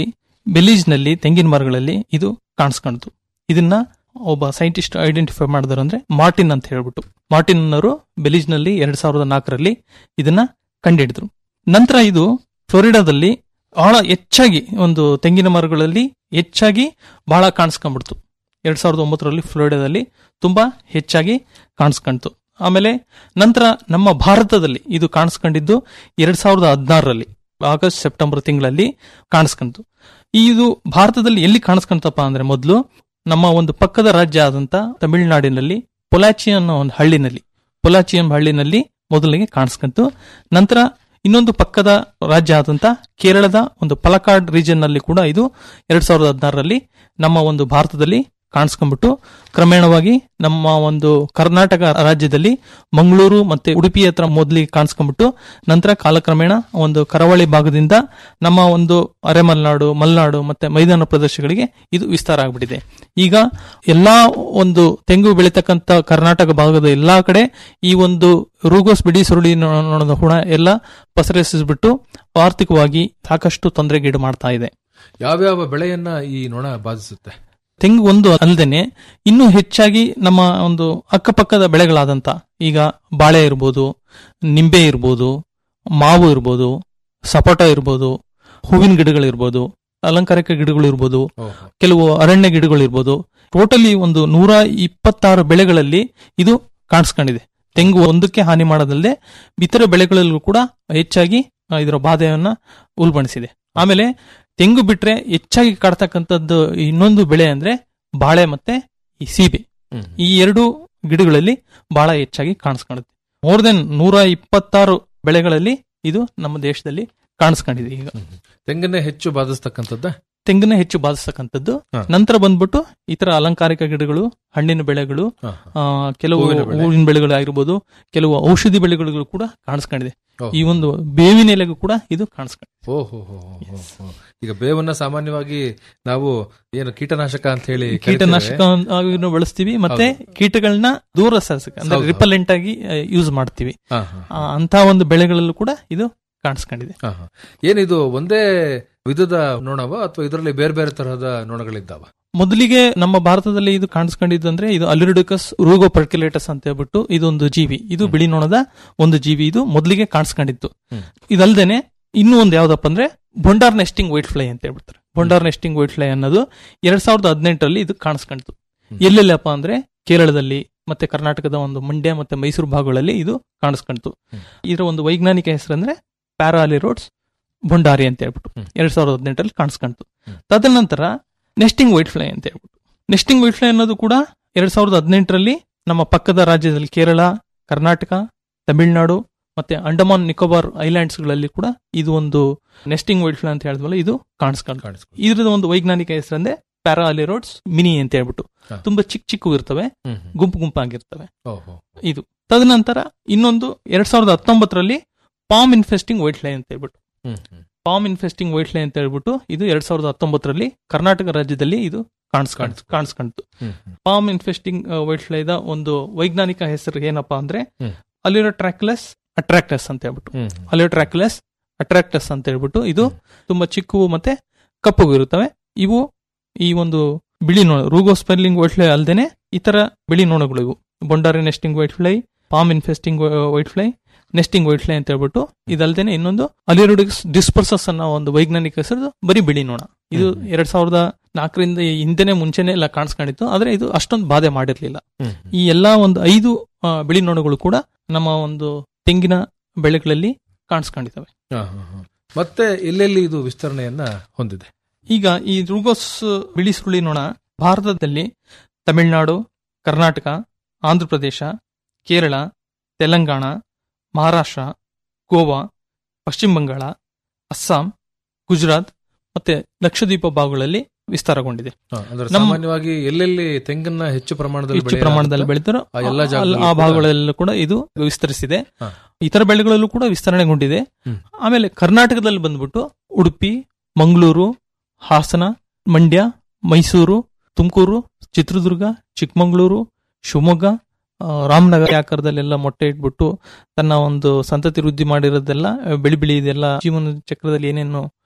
ಬೆಲೀಜ್ನಲ್ಲಿ ತೆಂಗಿನ ಮರಗಳಲ್ಲಿ ಇದು ಕಾಣಿಸ್ಕೊಂಡ್ತು ಇದನ್ನ ಒಬ್ಬ ಸೈಂಟಿಸ್ಟ್ ಐಡೆಂಟಿಫೈ ಮಾಡಿದ್ರು ಅಂದ್ರೆ ಮಾರ್ಟಿನ್ ಅಂತ ಹೇಳ್ಬಿಟ್ಟು ಮಾರ್ಟಿನ್ ಅವರು ಬೆಲೀಜ್ನಲ್ಲಿ ಎರಡ್ ಸಾವಿರದ ನಾಲ್ಕರಲ್ಲಿ ಇದನ್ನ ಕಂಡುಹಿಡಿದ್ರು ನಂತರ ಇದು ಫ್ಲೋರಿಡಾದಲ್ಲಿ ಬಹಳ ಹೆಚ್ಚಾಗಿ ಒಂದು ತೆಂಗಿನ ಮರಗಳಲ್ಲಿ ಹೆಚ್ಚಾಗಿ ಬಹಳ ಕಾಣಿಸ್ಕೊಂಡ್ಬಿಡ್ತು ಎರಡ್ ಸಾವಿರದ ಒಂಬತ್ತರಲ್ಲಿ ಫ್ಲೋರಿಡಾದಲ್ಲಿ ತುಂಬಾ ಹೆಚ್ಚಾಗಿ ಕಾಣಿಸ್ಕೊಂಡ್ತು ಆಮೇಲೆ ನಂತರ ನಮ್ಮ ಭಾರತದಲ್ಲಿ ಇದು ಕಾಣಿಸ್ಕೊಂಡಿದ್ದು ಎರಡ್ ಸಾವಿರದ ಹದಿನಾರರಲ್ಲಿ ಆಗಸ್ಟ್ ಸೆಪ್ಟೆಂಬರ್ ತಿಂಗಳಲ್ಲಿ ಕಾಣಿಸ್ಕೊಂತು ಇದು ಭಾರತದಲ್ಲಿ ಎಲ್ಲಿ ಕಾಣಿಸ್ಕೊಂತಪ್ಪ ಅಂದ್ರೆ ಮೊದಲು ನಮ್ಮ ಒಂದು ಪಕ್ಕದ ರಾಜ್ಯ ಆದಂತ ತಮಿಳುನಾಡಿನಲ್ಲಿ ಪೊಲಾಚಿ ಅನ್ನೋ ಒಂದು ಹಳ್ಳಿನಲ್ಲಿ ಪೊಲಾಚಿ ಎಂಬ ಹಳ್ಳಿನಲ್ಲಿ ಮೊದಲಿಗೆ ಕಾಣಿಸ್ಕೊಂತು ನಂತರ ಇನ್ನೊಂದು ಪಕ್ಕದ ರಾಜ್ಯ ಆದಂತ ಕೇರಳದ ಒಂದು ಪಲಕಾಡ್ ರೀಜನ್ ನಲ್ಲಿ ಕೂಡ ಇದು ಎರಡ್ ಸಾವಿರದ ಹದಿನಾರರಲ್ಲಿ ನಮ್ಮ ಒಂದು ಭಾರತದಲ್ಲಿ ಕಾಣಿಸ್ಕೊಂಡ್ಬಿಟ್ಟು ಕ್ರಮೇಣವಾಗಿ ನಮ್ಮ ಒಂದು ಕರ್ನಾಟಕ ರಾಜ್ಯದಲ್ಲಿ ಮಂಗಳೂರು ಮತ್ತೆ ಉಡುಪಿ ಹತ್ರ ಮೊದಲಿಗೆ ಕಾಣಿಸ್ಕೊಂಡ್ಬಿಟ್ಟು ನಂತರ ಕಾಲಕ್ರಮೇಣ ಒಂದು ಕರಾವಳಿ ಭಾಗದಿಂದ ನಮ್ಮ ಒಂದು ಅರೆಮಲೆನಾಡು ಮಲೆನಾಡು ಮತ್ತೆ ಮೈದಾನ ಪ್ರದೇಶಗಳಿಗೆ ಇದು ವಿಸ್ತಾರ ಆಗ್ಬಿಟ್ಟಿದೆ ಈಗ ಎಲ್ಲಾ ಒಂದು ತೆಂಗು ಬೆಳೀತಕ್ಕಂತ ಕರ್ನಾಟಕ ಭಾಗದ ಎಲ್ಲಾ ಕಡೆ ಈ ಒಂದು ರೂಗೋಸ್ ಬಿಡಿ ಸುರುಳಿ ನೊಣದ ಹುಣ ಎಲ್ಲ ಪಸರಿಸಿಬಿಟ್ಟು ಆರ್ಥಿಕವಾಗಿ ಸಾಕಷ್ಟು ತೊಂದರೆಗೀಡು ಮಾಡ್ತಾ ಇದೆ ಯಾವ್ಯಾವ ಬೆಳೆಯನ್ನ ಈ ನೊಣ ಬಾಧಿಸುತ್ತೆ ತೆಂಗು ಒಂದು ಅಲ್ಲದೇನೆ ಇನ್ನೂ ಹೆಚ್ಚಾಗಿ ನಮ್ಮ ಒಂದು ಅಕ್ಕಪಕ್ಕದ ಬೆಳೆಗಳಾದಂತ ಈಗ ಬಾಳೆ ಇರ್ಬೋದು ನಿಂಬೆ ಇರ್ಬೋದು ಮಾವು ಇರ್ಬೋದು ಸಪೋಟ ಇರ್ಬೋದು ಹೂವಿನ ಗಿಡಗಳಿರ್ಬೋದು ಅಲಂಕಾರಿಕ ಗಿಡಗಳು ಇರ್ಬೋದು ಓಹೋ. ಕೆಲವು ಅರಣ್ಯ ಗಿಡಗಳು ಇರ್ಬೋದು ಟೋಟಲಿ ಒಂದು ನೂರ ಇಪ್ಪತ್ತಾರು ಬೆಳೆಗಳಲ್ಲಿ ಇದು ಕಾಣಿಸ್ಕೊಂಡಿದೆ ತೆಂಗು ಒಂದಕ್ಕೆ ಹಾನಿ ಮಾಡೋದಲ್ಲದೆ ಇತರ ಬೆಳೆಗಳಲ್ಲೂ ಕೂಡ ಹೆಚ್ಚಾಗಿ ಆ, ಇದರ ಬಾಧೆಯನ್ನ ಉಲ್ಬಣಿಸಿದೆ ಆಮೇಲೆ ತೆಂಗು ಬಿಟ್ರೆ ಹೆಚ್ಚಾಗಿ ಕಾಡ್ತಕ್ಕಂಥದ್ದು ಇನ್ನೊಂದು ಬೆಳೆ ಅಂದ್ರೆ ಬಾಳೆ ಮತ್ತೆ ಈ ಸೀಬೆ ಹ್ಮ್. ಈ ಎರಡು ಗಿಡಗಳಲ್ಲಿ ಬಹಳ ಹೆಚ್ಚಾಗಿ ಕಾಣಿಸ್ಕೊಳ್ಳುತ್ತೆ ಮೋರ್ ದೆನ್ ನೂರ ಇಪ್ಪತ್ತಾರು ಬೆಳೆಗಳಲ್ಲಿ ಇದು ನಮ್ಮ ದೇಶದಲ್ಲಿ ಕಾಣಿಸ್ಕೊಂಡಿದೆ ಈಗ ತೆಂಗನ್ನೇ ಹೆಚ್ಚು ಬಾಧಿಸ್ತಕ್ಕಂಥದ್ದ ತೆಂಗನ್ನ ಹೆಚ್ಚು ಬಾಧಿಸ್ತಕ್ಕಂಥದ್ದು ಹಾ. ನಂತರ ಬಂದ್ಬಿಟ್ಟು ಇತರ ಅಲಂಕಾರಿಕ ಗಿಡಗಳು ಹಣ್ಣಿನ ಬೆಳೆಗಳು ಹಾ, ಆ, ಕೆಲವು ಹೂವಿನ ಬೆಳೆ. ಹೂವಿನ ಬೆಳೆಗಳಾಗಿರ್ಬೋದು ಕೆಲವು ಔಷಧಿ ಬೆಳೆಗಳು ಕೂಡ ಕಾಣಿಸ್ಕೊಂಡಿದೆ ಓ. ಈ ಒಂದು ಬೇವಿನ ಎಲೆಗೂ ಕೂಡ ಇದು ಕಾಣಿಸ್ಕೊಂಡಿದೆ ಓಹೋ ಹೋ, ಹೋ, ಹೋ. ಈಗ ಬೇವನ್ನ ಸಾಮಾನ್ಯವಾಗಿ ನಾವು ಏನು ಕೀಟನಾಶಕ ಅಂತ ಹೇಳಿ ಕೀಟನಾಶಕ ಆಗಿನೂ ಬಳಸ್ತೀವಿ ಮತ್ತೆ ಕೀಟಗಳನ್ನ ದೂರ ಸರಿಸಕ್ಕೆ ಅಂದ್ರೆ ಹೌದು. ರಿಪಲೆಂಟ್ ಆಗಿ ಯೂಸ್ ಮಾಡ್ತೀವಿ ಹಾ, ಹಾ, ಆ, ಅಂತ ಒಂದು ಬೆಳೆಗಳಲ್ಲೂ ಕೂಡ ಇದು ಕಾಣಿಸ್ಕೊಂಡಿದೆ ಹಾ, ಹಾ. ಏನಿದು ಒಂದೇ ವಿಧದ ನೊಣವ ಅಥವಾ ಇದರಲ್ಲಿ ಬೇರೆ ಬೇರೆ ತರಹದ ನೊಣಗಳಿದ್ದಾವ ಮೊದಲಿಗೆ ನಮ್ಮ ಭಾರತದಲ್ಲಿ ಇದು ಕಾಣಿಸ್ಕೊಂಡಿದ್ದು ಅಂದ್ರೆ ಇದು ಅಲಿರುಡಿಕಸ್ ರೂಗೋ ಪರ್ಕ್ಯುಲೇಟಸ್ ಅಂತ ಹೇಳ್ಬಿಟ್ಟು ಇದೊಂದು ಜೀವಿ ಇದು ಬಿಳಿ ನೊಣದ ಒಂದು ಜೀವಿ ಇದು ಮೊದಲಿಗೆ ಕಾಣಿಸ್ಕೊಂಡಿತ್ತು ಹ್ಮ್. ಇದಲ್ದೇನೆ ಇನ್ನೂ ಒಂದು ಯಾವ್ದಪ್ಪ ಅಂದ್ರೆ ಬೊಂಡಾರ್ ನೆಸ್ಟಿಂಗ್ ವೈಟ್ ಫ್ಲೈ ಅಂತ ಹೇಳ್ಬಿಡ್ತಾರೆ ಬೊಂಡಾರ್ ನೆಸ್ಟಿಂಗ್ ವೈಟ್ ಫ್ಲೈ ಅನ್ನೋದು ಎರಡ್ ಸಾವಿರದ ಹದಿನೆಂಟರಲ್ಲಿ ಇದು ಕಾಣಿಸ್ಕೊಂಡಿತ್ತು ಹ್ಮ್. ಎಲ್ಲೆಲ್ಲಪ್ಪ ಅಂದ್ರೆ ಕೇರಳದಲ್ಲಿ ಮತ್ತೆ ಕರ್ನಾಟಕದ ಒಂದು ಮಂಡ್ಯ ಮತ್ತೆ ಮೈಸೂರು ಭಾಗಗಳಲ್ಲಿ ಇದು ಕಾಣಿಸ್ಕೊಂಡಿತ್ತು ಹ್ಮ್. ಇದರ ಒಂದು ವೈಜ್ಞಾನಿಕ ಹೆಸರಂದ್ರೆ ಪ್ಯಾರಾಲಿರೋಡ್ಸ್ ಬೊಂಡಾರಿ ಅಂತ ಹೇಳ್ಬಿಟ್ಟು ಹ್ಮ್. ಎರಡ್ ಸಾವಿರದ ಹದಿನೆಂಟರಲ್ಲಿ ಕಾಣಿಸ್ಕೊಂಡಿತ್ತು ಹ್ಮ್. ತದನಂತರ ನೆಸ್ಟಿಂಗ್ ವೈಟ್ ಫ್ಲೈ ಅಂತ ಹೇಳ್ಬಿಟ್ಟು ನೆಸ್ಟಿಂಗ್ ವೈಟ್ ಫ್ಲೈ ಅನ್ನೋದು ಕೂಡ ಎರಡ್ ಸಾವಿರದ ಹದಿನೆಂಟರಲ್ಲಿ ನಮ್ಮ ಪಕ್ಕದ ರಾಜ್ಯದಲ್ಲಿ ಕೇರಳ ಕರ್ನಾಟಕ ತಮಿಳುನಾಡು ಮತ್ತೆ ಅಂಡಮಾನ್ ನಿಕೋಬಾರ್ ಐಲ್ಯಾಂಡ್ಸ್ ಗಳಲ್ಲಿ ಕೂಡ ಇದು ಒಂದು ನೆಸ್ಟಿಂಗ್ ವೈಟ್ ಫ್ಲೈ ಅಂತ ಹೇಳಿದ್ವಲ್ಲ ಇದು ಕಾಣಿಸ್ಕೊಂಡು ಕಾಣಿಸ್ಕೊಂಡು ಇದ್ರದ ಒಂದು ವೈಜ್ಞಾನಿಕ ಹೆಸರಂದ್ರೆ ಪ್ಯಾರಾಲಿರೋಡ್ಸ್ ಮಿನಿ ಅಂತ ಹೇಳ್ಬಿಟ್ಟು ಹಾ. ತುಂಬಾ ಚಿಕ್ಕ ಚಿಕ್ಕ ಇರ್ತವೆ ಹ್ಮ್, ಹ್ಮ್. ಗುಂಪು ಗುಂಪಾಗಿರ್ತವೆ ಓಹೋ. ಇದು ತದನಂತರ ಇನ್ನೊಂದು ಎರಡ್ ಸಾವಿರದ ಹತ್ತೊಂಬತ್ತರಲ್ಲಿ ಪಾಮ್ ಇನ್ಫೆಸ್ಟಿಂಗ್ ವೈಟ್ ಲೈ ಅಂತ ಹೇಳ್ಬಿಟ್ಟು ಹ್ಮ್, ಹ್ಮ್. ಪಾಮ್ ಇನ್ಫೆಸ್ಟಿಂಗ್ ವೈಟ್ ಲೈ ಅಂತ ಹೇಳ್ಬಿಟ್ಟು ಇದು ಎರಡ್ ಸಾವಿರದ ಹತ್ತೊಂಬತ್ತರಲ್ಲಿ ಕರ್ನಾಟಕ ರಾಜ್ಯದಲ್ಲಿ ಇದು ಕಾಣಿಸ್ಕೊಂಡ್ ಕಾಣಿಸ್ಕೊಂಡ್ತು. ಕಾಣಿಸ್ಕೊಂಡ್ತು ಹ್ಮ್, ಹ್ಮ್. ಪಾಮ್ ಇನ್ಫೆಸ್ಟಿಂಗ್ ವೈಟ್ ಲೈದ ಒಂದು ವೈಜ್ಞಾನಿಕ ಹೆಸರು ಏನಪ್ಪಾ ಅಂದ್ರೆ ಹ್ಮ್. ಅಲಿರೋಟ್ರಾಕ್ಲಸ್ ಅಟ್ರಾಕ್ಟಸ್ ಅಂತ ಹೇಳ್ಬಿಟ್ಟು ಹ್ಮ್, ಹ್ಮ್. ಅಲಿಯೋಟ್ರಾಕ್ಲಸ್ ಅಟ್ರಾಕ್ಟಸ್ ಅಂತ ಹೇಳ್ಬಿಟ್ಟು ಇದು ತುಂಬಾ ಚಿಕ್ಕವು ಮತ್ತೆ ಕಪ್ಪುಗೂ ಇರುತ್ತವೆ ಇವು ಈ ಒಂದು ಬಿಳಿ ನೋಣ ರೂಗೋ ಸ್ಪೆಲ್ಲಿಂಗ್ ವೈಟ್ ಫ್ಲೈ ಅಲ್ಲದೆ ಇತರ ಬಿಳಿ ನೋಣಗಳು ಇವು Bondar nesting white fly palm infesting white fly nesting white fly ಅಂತ ಹೇಳ್ಬಿಟ್ಟು ಇದಲ್ದೇನೆ ಇನ್ನೊಂದು ಅಲಿರೋಡಿಕ್ಸ್ ಡಿಸ್ಪರ್ಸಸ್ ಅನ್ನೋ ಒಂದು ವೈಜ್ಞಾನಿಕ ಹೆಸರು ಬರೀ ಬಿಳಿ ನೋಣ ಇದು ಹ್ಮ್. ಎರಡ್ ಸಾವಿರದ ನಾಲ್ಕರಿಂದ ಹಿಂದೆನೆ ಮುಂಚೆನೆ ಎಲ್ಲ ಕಾಣಿಸ್ಕೊಂಡಿತ್ತು ಆದ್ರೆ ಇದು ಅಷ್ಟೊಂದು ಬಾಧೆ ಮಾಡಿರ್ಲಿಲ್ಲ ಹ್ಮ್, ಹ್ಮ್. ಈ ಎಲ್ಲಾ ಒಂದು ಐದು ಆ, ಬಿಳಿ ನೋಣಗಳು ಕೂಡ ನಮ್ಮ ಒಂದು ತೆಂಗಿನ ಬೆಳೆಗಳಲ್ಲಿ ಕಾಣಿಸ್ಕೊಂಡಿದ್ದಾವೆ ಹಾ, ಹಾ, ಹಾ. ಮತ್ತೆ ಎಲ್ಲೆಲ್ಲಿ ಇದು ವಿಸ್ತರಣೆಯನ್ನ ಹೊಂದಿದೆ ಈಗ ಈ ರುಗೋಸ್ ಬಿಳಿ ಸುರುಳಿ ನೊಣ ಭಾರತದಲ್ಲಿ ತಮಿಳುನಾಡು ಕರ್ನಾಟಕ ಆಂಧ್ರಪ್ರದೇಶ ಕೇರಳ ತೆಲಂಗಾಣ ಮಹಾರಾಷ್ಟ್ರ ಗೋವಾ ಪಶ್ಚಿಮ ಬಂಗಾಳ ಅಸ್ಸಾಂ ಗುಜರಾತ್ ಮತ್ತೆ ಲಕ್ಷದ್ವೀಪ ಭಾಗಗಳಲ್ಲಿ ವಿಸ್ತಾರಗೊಂಡಿದೆ ಹಾ, ಅಂದ್ರೆ ನಮ್ಮ- ಸಾಮಾನ್ಯವಾಗಿ ಎಲ್ಲೆಲ್ಲಿ ತೆಂಗನ್ನ ಹೆಚ್ಚು ಪ್ರಮಾಣದಲ್ಲಿ ಹೆಚ್ಚು ಬೆಳೆಯಲಾಗುತ್ತೆ, ಪ್ರಮಾಣದಲ್ಲಿ ಬೆಳೀತಾರೋ ಆ ಎಲ್ಲಾ ಆ- ಜಾಗದಲ್ಲೂ ಆ ಕೂಡ- ಭಾಗಗಳಲ್ಲೂ ಕೂಡ ಇದು ವಿಸ್ತರಿಸಿದೆ ಹಾ. ಇತರ ಬೆಳೆಗಳಲ್ಲೂ ಕೂಡ ವಿಸ್ತರಣೆಗೊಂಡಿದೆ ಹ್ಮ್. ಆಮೇಲೆ ಕರ್ನಾಟಕದಲ್ಲಿ ಬಂದ್ಬಿಟ್ಟು ಉಡುಪಿ ಮಂಗಳೂರು ಹಾಸನ ಮಂಡ್ಯ ಮೈಸೂರು ತುಮಕೂರು ಚಿತ್ರದುರ್ಗ ಚಿಕ್ಕಮಗಳೂರು ಶಿವಮೊಗ್ಗ ಆ, ರಾಮನಗರ ಆಕಾರದಲ್ಲೆಲ್ಲ ಮೊಟ್ಟೆ ಇಟ್ಬಿಟ್ಟು ತನ್ನ ಒಂದು ಸಂತತಿ ವೃದ್ಧಿ ಮಾಡಿರೋದೆಲ್ಲ ಆ, ಬಿಳಿ ಬಿಳಿ ಇದೆಲ್ಲ ಜೀವನ ಚಕ್ರದಲ್ಲಿ ಏನೇನು